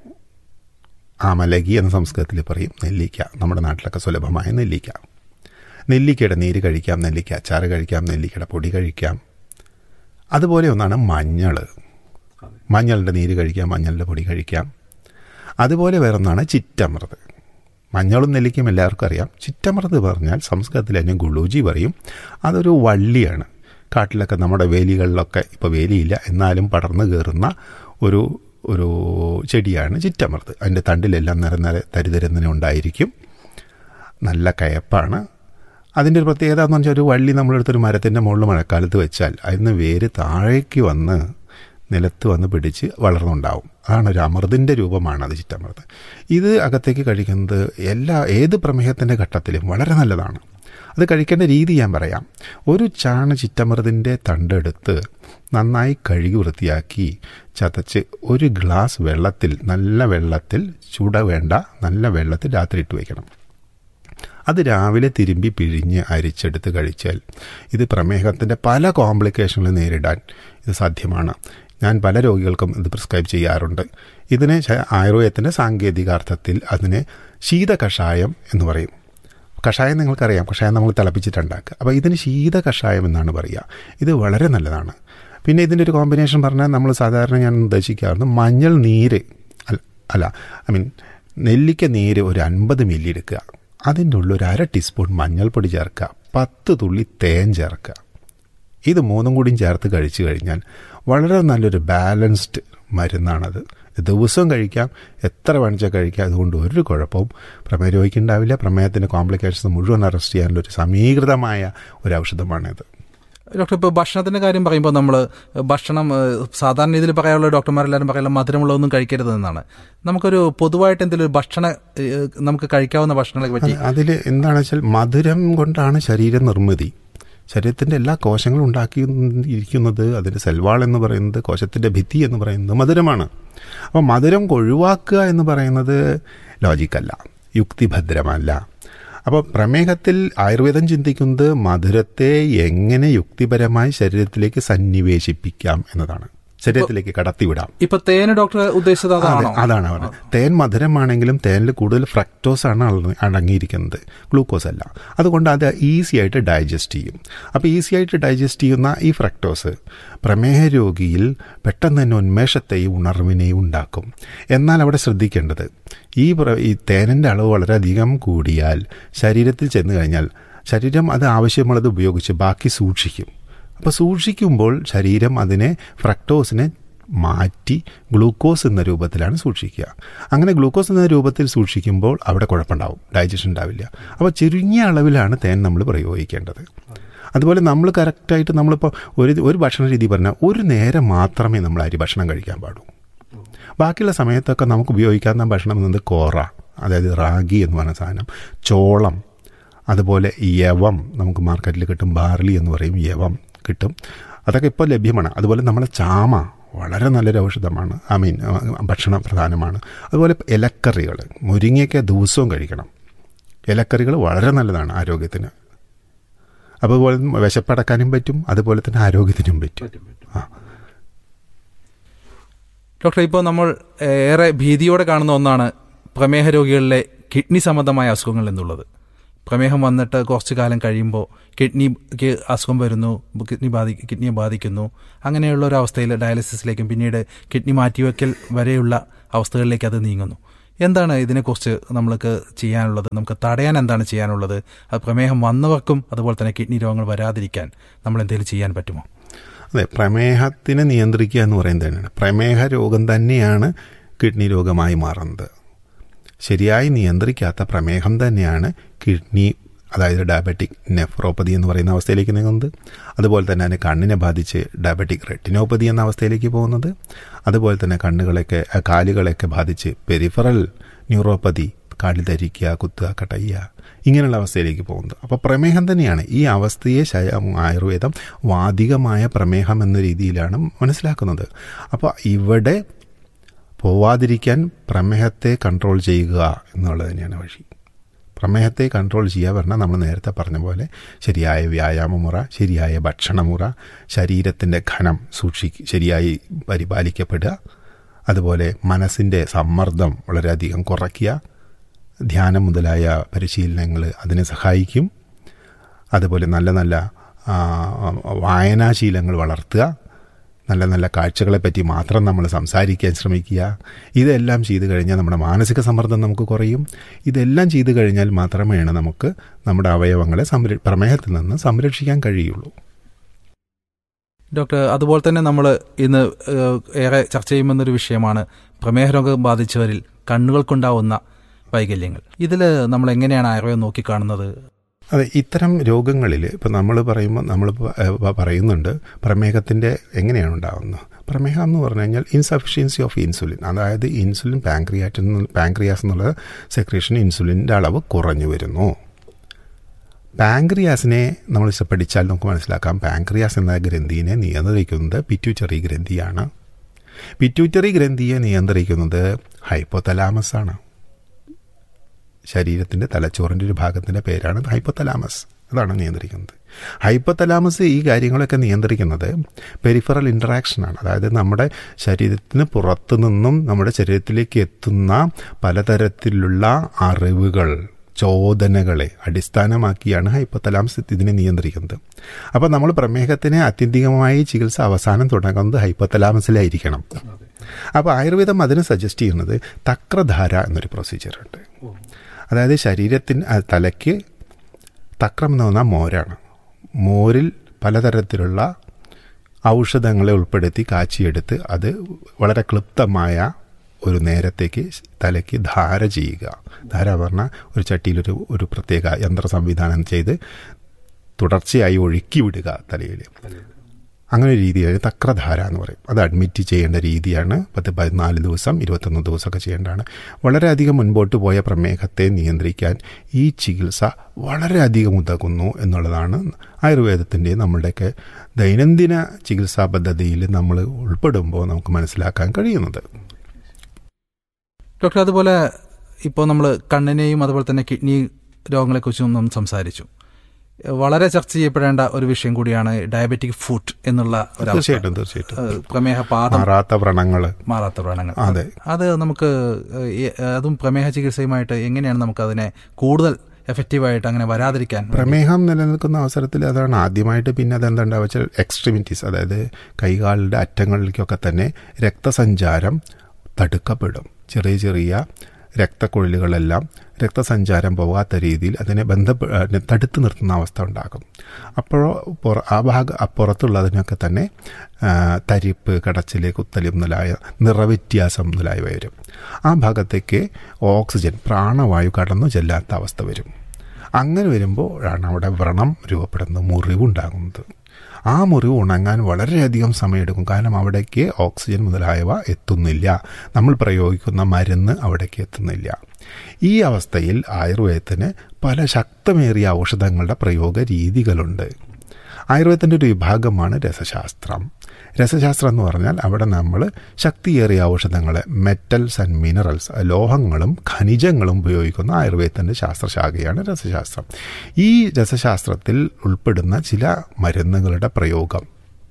ആമലകി എന്ന സംസ്കൃതത്തിൽ പറയും നെല്ലിക്ക നമ്മുടെ നാട്ടിലൊക്കെ സുലഭമായ നെല്ലിക്ക നെല്ലിക്കയുടെ നീര് കഴിക്കാം നെല്ലിക്ക അച്ചാറ് കഴിക്കാം നെല്ലിക്കയുടെ പൊടി കഴിക്കാം അതുപോലെ ഒന്നാണ് മഞ്ഞൾ മഞ്ഞളിൻ്റെ നീര് കഴിക്കാം മഞ്ഞളിൻ്റെ പൊടി കഴിക്കാം അതുപോലെ വേറൊന്നാണ് ചിറ്റമൃത് മഞ്ഞളും നെല്ലിക്കും എല്ലാവർക്കും അറിയാം ചിറ്റമൃത് പറഞ്ഞാൽ സംസ്കൃതത്തിൽ തന്നെ ഗുളൂജി പറയും അതൊരു വള്ളിയാണ് കാട്ടിലൊക്കെ നമ്മുടെ വേലികളിലൊക്കെ ഇപ്പോൾ വേലിയില്ല എന്നാലും പടർന്നു കയറുന്ന ഒരു ഒരു ചെടിയാണ് ചിറ്റമൃത് അതിൻ്റെ തണ്ടിലെല്ലാം നിര നിര തരിതരുന്നതിന് ഉണ്ടായിരിക്കും നല്ല കയപ്പാണ് അതിൻ്റെ ഒരു പ്രത്യേകത എന്ന് വെച്ചാൽ ഒരു വള്ളി നമ്മളെടുത്തൊരു മരത്തിൻ്റെ മുകളിൽ മഴക്കാലത്ത് വെച്ചാൽ അതിന് വേര് താഴേക്ക് വന്ന് നിലത്ത് വന്ന് പിടിച്ച് വളർന്നുണ്ടാവും അതാണ് ഒരു അമൃതിൻ്റെ രൂപമാണ് അത് ചിറ്റമൃത് ഇത് അകത്തേക്ക് കഴിക്കുന്നത് എല്ലാ ഏത് പ്രമേഹത്തിൻ്റെ ഘട്ടത്തിലും വളരെ നല്ലതാണ് അത് കഴിക്കേണ്ട രീതി ഞാൻ പറയാം ഒരു ചാണ് ചിറ്റമൃതിൻ്റെ തണ്ടെടുത്ത് നന്നായി കഴുകി വൃത്തിയാക്കി ചതച്ച് ഒരു ഗ്ലാസ് വെള്ളത്തിൽ നല്ല വെള്ളത്തിൽ ചൂട വേണ്ട നല്ല വെള്ളത്തിൽ രാത്രി ഇട്ട് വയ്ക്കണം അത് രാവിലെ തിരുമ്പി പിഴിഞ്ഞ് അരിച്ചെടുത്ത് കഴിച്ചാൽ ഇത് പ്രമേഹത്തിൻ്റെ പല കോംപ്ലിക്കേഷനുകൾ നേരിടാൻ ഇത് സാധ്യമാണ് ഞാൻ പല രോഗികൾക്കും ഇത് പ്രിസ്ക്രൈബ് ചെയ്യാറുണ്ട് ഇതിനെ ശ- ആയുർവേദത്തിൻ്റെ സാങ്കേതികാർത്ഥത്തിൽ അതിനെ ശീത കഷായം എന്ന് പറയും കഷായം നിങ്ങൾക്കറിയാം കഷായം നമ്മൾ തിളപ്പിച്ചിട്ടുണ്ടാക്കുക അപ്പോൾ ഇതിന് ശീത കഷായം എന്നാണ് പറയുക ഇത് വളരെ നല്ലതാണ് പിന്നെ ഇതിൻ്റെ ഒരു കോമ്പിനേഷൻ പറഞ്ഞാൽ നമ്മൾ സാധാരണ ഞാൻ ഉദ്ദേശിക്കാറുണ്ട് മഞ്ഞൾ നീര് അല്ല അല്ല ഐ മീൻ നെല്ലിക്ക നീര് ഒരു അൻപത് മില്ലി എടുക്കുക അതിൻ്റെ ഉള്ളിൽ ഒരു അര ടീസ്പൂൺ മഞ്ഞൾപ്പൊടി ചേർക്കുക പത്ത് തുള്ളി തേൻ ചേർക്കുക ഇത് മൂന്നും കൂടിയും ചേർത്ത് കഴിച്ചു കഴിഞ്ഞാൽ വളരെ നല്ലൊരു ബാലൻസ്ഡ് മരുന്നാണത് ദിവസവും കഴിക്കാം എത്ര വേണിച്ചാൽ കഴിക്കാം അതുകൊണ്ട് ഒരു കുഴപ്പവും പ്രമേയ രോഗിക്ക് ഉണ്ടാവില്ല പ്രമേയത്തിൻ്റെ കോംപ്ലിക്കേഷൻസ് മുഴുവൻ അറസ്റ്റ് ചെയ്യാനുള്ള ഒരു സമീകൃതമായ ഒരു ഔഷധമാണിത് ഡോക്ടർ ഇപ്പോൾ ഭക്ഷണത്തിന്റെ കാര്യം പറയുമ്പോൾ നമ്മൾ ഭക്ഷണം ഏഹ്, സാധാരണ രീതിയിൽ പറയാനുള്ള ഡോക്ടർമാരെല്ലാവരും പറയാനുള്ള മധുരമുള്ളതൊന്നും കഴിക്കരുതെന്നാണ് നമുക്കൊരു പൊതുവായിട്ട് എന്തെങ്കിലും ഒരു ഭക്ഷണ ഏഹ്, നമുക്ക് കഴിക്കാവുന്ന ഭക്ഷണങ്ങളെ പറ്റി അതിൽ എന്താണെന്ന് വെച്ചാൽ മധുരം കൊണ്ടാണ് ശരീര നിർമ്മിതി ശരീരത്തിൻ്റെ എല്ലാ കോശങ്ങളും ഉണ്ടാക്കി ഇരിക്കുന്നത് അതിൻ്റെ സെൽവാൾ എന്ന് പറയുന്നത് കോശത്തിൻ്റെ ഭിത്തി എന്ന് പറയുന്നത് മധുരമാണ് അപ്പോൾ മധുരം ഒഴിവാക്കുക എന്ന് പറയുന്നത് ലോജിക്കല്ല യുക്തിഭദ്രമല്ല അപ്പോൾ പ്രമേഹത്തിൽ ആയുർവേദം ചിന്തിക്കുന്നത് മധുരത്തെ എങ്ങനെ യുക്തിപരമായി ശരീരത്തിലേക്ക് സന്നിവേശിപ്പിക്കാം എന്നതാണ് ശരീരത്തിലേക്ക് കടത്തിവിടാം ഇപ്പൊ തേന് ഡോക്ടർ ഉദ്ദേശിച്ചത് അതാണോ അതെ, അതാണ് പറഞ്ഞത് തേൻ മധുരമാണെങ്കിലും തേനിൽ കൂടുതൽ ഫ്രക്ടോസ് ആണ് അള- അടങ്ങിയിരിക്കുന്നത് ഗ്ലൂക്കോസ് അല്ല അതുകൊണ്ട് അത് ഈസി ആയിട്ട് ഡൈജസ്റ്റ് ചെയ്യും അപ്പോൾ ഈസി ആയിട്ട് ഡൈജസ്റ്റ് ചെയ്യുന്ന ഈ ഫ്രക്ടോസ് പ്രമേഹ രോഗിയിൽ പെട്ടെന്ന് തന്നെ ഉന്മേഷത്തെയും ഉണർവിനെയും ഉണ്ടാക്കും എന്നാൽ അവിടെ ശ്രദ്ധിക്കേണ്ടത് ഈ പ്ര- ഈ തേനിൻ്റെ അളവ് വളരെയധികം കൂടിയാൽ ശരീരത്തിൽ ചെന്ന് കഴിഞ്ഞാൽ ശരീരം അത് ആവശ്യമുള്ളത് ഉപയോഗിച്ച് ബാക്കി സൂക്ഷിക്കും അപ്പോൾ സൂക്ഷിക്കുമ്പോൾ ശരീരം അതിനെ ഫ്രക്ടോസിനെ മാറ്റി ഗ്ലൂക്കോസ് എന്ന രൂപത്തിലാണ് സൂക്ഷിക്കുക അങ്ങനെ ഗ്ലൂക്കോസ് എന്ന രൂപത്തിൽ സൂക്ഷിക്കുമ്പോൾ അവിടെ കുഴപ്പമുണ്ടാവും ഡൈജഷൻ ഉണ്ടാവില്ല അപ്പോൾ ചുരുങ്ങിയ അളവിലാണ് തേൻ നമ്മൾ പ്രയോഗിക്കേണ്ടത് അതുപോലെ നമ്മൾ കറക്റ്റായിട്ട് നമ്മളിപ്പോൾ ഒരു ഒരു ഭക്ഷണ രീതി പറഞ്ഞാൽ ഒരു നേരം മാത്രമേ നമ്മൾ അരി ഭക്ഷണം കഴിക്കാൻ പാടൂ ബാക്കിയുള്ള സമയത്തൊക്കെ നമുക്ക് ഉപയോഗിക്കാവുന്ന ഭക്ഷണം എന്നത് കോറ അതായത് റാഗി എന്ന് പറയുന്ന സാധനം ചോളം അതുപോലെ യവം നമുക്ക് മാർക്കറ്റിൽ കിട്ടും ബാർലി എന്ന് പറയും യവം കിട്ടും അതൊക്കെ ഇപ്പോൾ ലഭ്യമാണ് അതുപോലെ നമ്മളെ ചാമ വളരെ നല്ലൊരു ഔഷധമാണ് ഐ മീൻ ഭക്ഷണം പ്രധാനമാണ് അതുപോലെ ഇലക്കറികൾ മുരിങ്ങയൊക്കെ ദിവസവും കഴിക്കണം ഇലക്കറികൾ വളരെ നല്ലതാണ് ആരോഗ്യത്തിന് അതുപോലെ വിശപ്പടക്കാനും പറ്റും അതുപോലെ തന്നെ ആരോഗ്യത്തിനും പറ്റും ആ ഡോക്ടർ ഇപ്പോൾ നമ്മൾ ഏറെ ഭീതിയോടെ കാണുന്ന ഒന്നാണ് പ്രമേഹ രോഗികളിലെ കിഡ്നി സംബന്ധമായ അസുഖങ്ങൾ എന്നുള്ളത് പ്രമേഹം വന്നിട്ട് കുറച്ചു കാലം കഴിയുമ്പോൾ കിഡ്നിക്ക് അസുഖം വരുന്നു കിഡ്നി ബാധി കിഡ്നിയെ ബാധിക്കുന്നു അങ്ങനെയുള്ള ഒരു അവസ്ഥയിൽ ഡയാലിസിസിലേക്കും പിന്നീട് കിഡ്നി മാറ്റിവെക്കൽ വരെയുള്ള അവസ്ഥകളിലേക്ക് അത് നീങ്ങുന്നു എന്താണ് ഇതിനെക്കുറിച്ച് നമ്മൾക്ക് ചെയ്യാനുള്ളത് നമുക്ക് തടയാൻ എന്താണ് ചെയ്യാനുള്ളത് അത് പ്രമേഹം വന്നവർക്കും അതുപോലെ തന്നെ കിഡ്നി രോഗങ്ങൾ വരാതിരിക്കാൻ നമ്മൾ എന്തെങ്കിലും ചെയ്യാൻ പറ്റുമോ അതെ പ്രമേഹത്തിനെ നിയന്ത്രിക്കുക എന്ന് പറയുന്നത് തന്നെയാണ് പ്രമേഹ രോഗം തന്നെയാണ് കിഡ്നി രോഗമായി മാറുന്നത് ശരിയായി നിയന്ത്രിക്കാത്ത പ്രമേഹം തന്നെയാണ് കിഡ്നി അതായത് ഡയബറ്റിക് നെഫ്രോപ്പതി എന്ന് പറയുന്ന അവസ്ഥയിലേക്ക് നീങ്ങുന്നത് അതുപോലെ തന്നെ അതിന് കണ്ണിനെ ബാധിച്ച് ഡയബറ്റിക് റെറ്റിനോപ്പതി എന്ന അവസ്ഥയിലേക്ക് പോകുന്നത് അതുപോലെ തന്നെ കണ്ണുകളൊക്കെ ആ, കാലുകളെയൊക്കെ ബാധിച്ച് പെരിഫറൽ ന്യൂറോപ്പതി കാലിൽ ധരിക്കുക കുത്തുക കട്ടയ്യ ഇങ്ങനെയുള്ള അവസ്ഥയിലേക്ക് പോകുന്നത് അപ്പോൾ പ്രമേഹം തന്നെയാണ് ഈ അവസ്ഥയെ ശയ- ആയുർവേദം വാദികമായ പ്രമേഹം എന്ന രീതിയിലാണ് മനസ്സിലാക്കുന്നത് അപ്പോൾ ഇവിടെ പോവാതിരിക്കാൻ പ്രമേഹത്തെ കൺട്രോൾ ചെയ്യുക എന്നുള്ളത് തന്നെയാണ് വഴി പ്രമേഹത്തെ കൺട്രോൾ ചെയ്യുക പറഞ്ഞാൽ നമ്മൾ നേരത്തെ പറഞ്ഞ പോലെ ശരിയായ വ്യായാമമുറ ശരിയായ ഭക്ഷണമുറ ശരീരത്തിൻ്റെ ഘനം സൂക്ഷി ശരിയായി പരിപാലിക്കപ്പെടുക അതുപോലെ മനസ്സിൻ്റെ സമ്മർദ്ദം വളരെയധികം കുറയ്ക്കുക ധ്യാനം മുതലായ പരിശീലനങ്ങൾ അതിനെ സഹായിക്കും അതുപോലെ നല്ല നല്ല ആ, വായനാശീലങ്ങൾ വളർത്തുക നല്ല നല്ല കാഴ്ചകളെപ്പറ്റി മാത്രം നമ്മൾ സംസാരിക്കാൻ ശ്രമിക്കുക ഇതെല്ലാം ചെയ്തു കഴിഞ്ഞാൽ നമ്മുടെ മാനസിക സമ്മർദ്ദം നമുക്ക് കുറയും ഇതെല്ലാം ചെയ്തു കഴിഞ്ഞാൽ മാത്രമേയാണ് നമുക്ക് നമ്മുടെ അവയവങ്ങളെ സംര പ്രമേഹത്തിൽ നിന്ന് സംരക്ഷിക്കാൻ കഴിയുള്ളൂ ഡോക്ടർ അതുപോലെ തന്നെ നമ്മൾ ഇന്ന് ഏഹ്, ഏറെ ചർച്ച ചെയ്യുമെന്നൊരു വിഷയമാണ് പ്രമേഹ രോഗം ബാധിച്ചവരിൽ കണ്ണുകൾക്കുണ്ടാവുന്ന വൈകല്യങ്ങൾ ഇതിൽ നമ്മൾ എങ്ങനെയാണ് ആയുർവേദം നോക്കിക്കാണുന്നത് അതെ ഇത്തരം രോഗങ്ങളിൽ ഇപ്പം നമ്മൾ പറയുമ്പോൾ നമ്മൾ പറയുന്നുണ്ട് പ്രമേഹത്തിൻ്റെ എങ്ങനെയാണ് ഉണ്ടാകുന്നത് പ്രമേഹം എന്ന് പറഞ്ഞു കഴിഞ്ഞാൽ ഇൻസഫിഷ്യൻസി ഓഫ് ഇൻസുലിൻ അതായത് ഇൻസുലിൻ പാങ്ക്രിയാറ്റിൽ നിന്ന് പാങ്ക്രിയാസ് എന്നുള്ള സെക്രേഷൻ ഇൻസുലിൻ്റെ അളവ് കുറഞ്ഞു വരുന്നു പാങ്ക്രിയാസിനെ നമ്മൾ പഠിച്ചാൽ നമുക്ക് മനസ്സിലാക്കാം പാങ്ക്രിയാസ് എന്ന ഗ്രന്ഥിനെ നിയന്ത്രിക്കുന്നത് പിറ്റ്യൂറ്ററി ഗ്രന്ഥിയാണ് പിറ്റ്യൂറ്ററി ഗ്രന്ഥിയെ നിയന്ത്രിക്കുന്നത് ഹൈപ്പോതലാമസ് ആണ് ശരീരത്തിൻ്റെ തലച്ചോറിൻ്റെ ഒരു ഭാഗത്തിൻ്റെ പേരാണ് ഹൈപ്പോതലാമസ് അതാണ് നിയന്ത്രിക്കുന്നത് ഹൈപ്പോതലാമസ് ഈ കാര്യങ്ങളൊക്കെ നിയന്ത്രിക്കുന്നത് പെരിഫറൽ ഇൻട്രാക്ഷനാണ് അതായത് നമ്മുടെ ശരീരത്തിന് പുറത്തു നിന്നും നമ്മുടെ ശരീരത്തിലേക്ക് എത്തുന്ന പലതരത്തിലുള്ള അറിവുകൾ ചോദനകളെ അടിസ്ഥാനമാക്കിയാണ് ഹൈപ്പോതലാമസ് ഇതിനെ നിയന്ത്രിക്കുന്നത് അപ്പോൾ നമ്മൾ പ്രമേഹത്തിന് ആത്യന്തികമായി ചികിത്സ അവസാനം തുടങ്ങുന്നത് ഹൈപ്പോതലാമസിലായിരിക്കണം അപ്പോൾ ആയുർവേദം അതിന് സജസ്റ്റ് ചെയ്യുന്നത് തക്രധാര എന്നൊരു പ്രൊസീജിയറുണ്ട് അതായത് ശരീരത്തിന് ആ, തലയ്ക്ക് തക്രം എന്ന് പറഞ്ഞാൽ മോരാണ് മോരിൽ പലതരത്തിലുള്ള ഔഷധങ്ങളെ ഉൾപ്പെടുത്തി കാച്ചിയെടുത്ത് അത് വളരെ ക്ലുപ്തമായ ഒരു നേരത്തേക്ക് തലയ്ക്ക് ധാര ചെയ്യുക ധാര പറഞ്ഞാൽ ഒരു ചട്ടിയിലൊരു ഒരു പ്രത്യേക യന്ത്ര സംവിധാനം ചെയ്ത് തുടർച്ചയായി ഒഴുക്കി വിടുക തലയിൽ അങ്ങനെ ഒരു രീതിയാണ് തക്രധാര എന്ന് പറയും അത് അഡ്മിറ്റ് ചെയ്യേണ്ട രീതിയാണ് പത്ത് പതിനാല് ദിവസം ഇരുപത്തൊന്ന് ദിവസമൊക്കെ ചെയ്യേണ്ടതാണ് വളരെയധികം മുൻപോട്ട് പോയ പ്രമേഹത്തെ നിയന്ത്രിക്കാൻ ഈ ചികിത്സ വളരെയധികം ഉതകുന്നു എന്നുള്ളതാണ് ആയുർവേദത്തിൻ്റെ നമ്മളുടെയൊക്കെ ദൈനംദിന ചികിത്സാ പദ്ധതിയിൽ നമ്മൾ ഉൾപ്പെടുമ്പോൾ നമുക്ക് മനസ്സിലാക്കാൻ കഴിയുന്നത് ഡോക്ടർ അതുപോലെ ഇപ്പോൾ നമ്മൾ കണ്ണിനെയും അതുപോലെ തന്നെ കിഡ്നി രോഗങ്ങളെക്കുറിച്ചും നാം സംസാരിച്ചു വളരെ ചർച്ച ചെയ്യപ്പെടേണ്ട ഒരു വിഷയം കൂടിയാണ് ഡയബറ്റിക് ഫുഡ് എന്നുള്ള ഒരു അവസ്ഥ. തീർച്ചയായിട്ടും തീർച്ചയായിട്ടും ഏഹ് പ്രമേഹ പാദം മാറാത്ത വ്രണങ്ങൾ മാറാത്ത വ്രണങ്ങൾ അതെ. അത് നമുക്ക് ഏഹ്, ഈ- അതും പ്രമേഹ ചികിത്സയുമായിട്ട് എങ്ങനെയാണ് നമുക്ക് അതിനെ കൂടുതൽ എഫക്റ്റീവായിട്ട് അങ്ങനെ വരാതിരിക്കാൻ പ്രമേഹം നിലനിൽക്കുന്ന അവസരത്തിൽ അതാണ് ആദ്യമായിട്ട് പിന്നെ അതെന്താ വെച്ചാൽ എക്സ്ട്രീമിറ്റീസ് അതായത് കൈകാലിൻ്റെ അറ്റങ്ങളിലേക്കൊക്കെ തന്നെ രക്തസഞ്ചാരം തടുക്കപ്പെടും ചെറിയ ചെറിയ രക്തക്കുഴലുകളെല്ലാം രക്തസഞ്ചാരം പോകാത്ത രീതിയിൽ അതിനെ ബന്ധപ്പെ അതിനെ തടുത്തു നിർത്തുന്ന അവസ്ഥ ഉണ്ടാകും അപ്പോഴോ പുറ ആ ഭാഗ അപ്പുറത്തുള്ളതിനൊക്കെ തന്നെ ആ, തരിപ്പ് കടച്ചിൽ കുത്തല് മുതലായ നിറവ്യത്യാസം മുതലായവ വരും ആ ഭാഗത്തേക്ക് ഓക്സിജൻ പ്രാണവായു കടന്നു ചെല്ലാത്ത അവസ്ഥ വരും അങ്ങനെ വരുമ്പോഴാണ് അവിടെ വ്രണം രൂപപ്പെടുന്നത് മുറിവുണ്ടാകുന്നത് ആ മുറിവ് ഉണങ്ങാൻ വളരെയധികം സമയമെടുക്കും കാരണം അവിടേക്ക് ഓക്സിജൻ മുതലായവ എത്തുന്നില്ല നമ്മൾ പ്രയോഗിക്കുന്ന മരുന്ന് അവിടേക്ക് എത്തുന്നില്ല ഈ അവസ്ഥയിൽ ആയുർവേദത്തിന് പല ശക്തമേറിയ ഔഷധങ്ങളുടെ പ്രയോഗ രീതികളുണ്ട് ആയുർവേദത്തിൻ്റെ ഒരു വിഭാഗമാണ് രസശാസ്ത്രം രസശാസ്ത്രം എന്ന് പറഞ്ഞാൽ അവിടെ നമ്മൾ ശക്തിയേറിയ ഔഷധങ്ങൾ മെറ്റൽസ് ആൻഡ് മിനറൽസ് ലോഹങ്ങളും ഖനിജങ്ങളും ഉപയോഗിക്കുന്ന ആയുർവേദത്തിൻ്റെ ശാസ്ത്രശാഖയാണ് രസശാസ്ത്രം ഈ രസശാസ്ത്രത്തിൽ ഉൾപ്പെടുന്ന ചില മരുന്നുകളുടെ പ്രയോഗം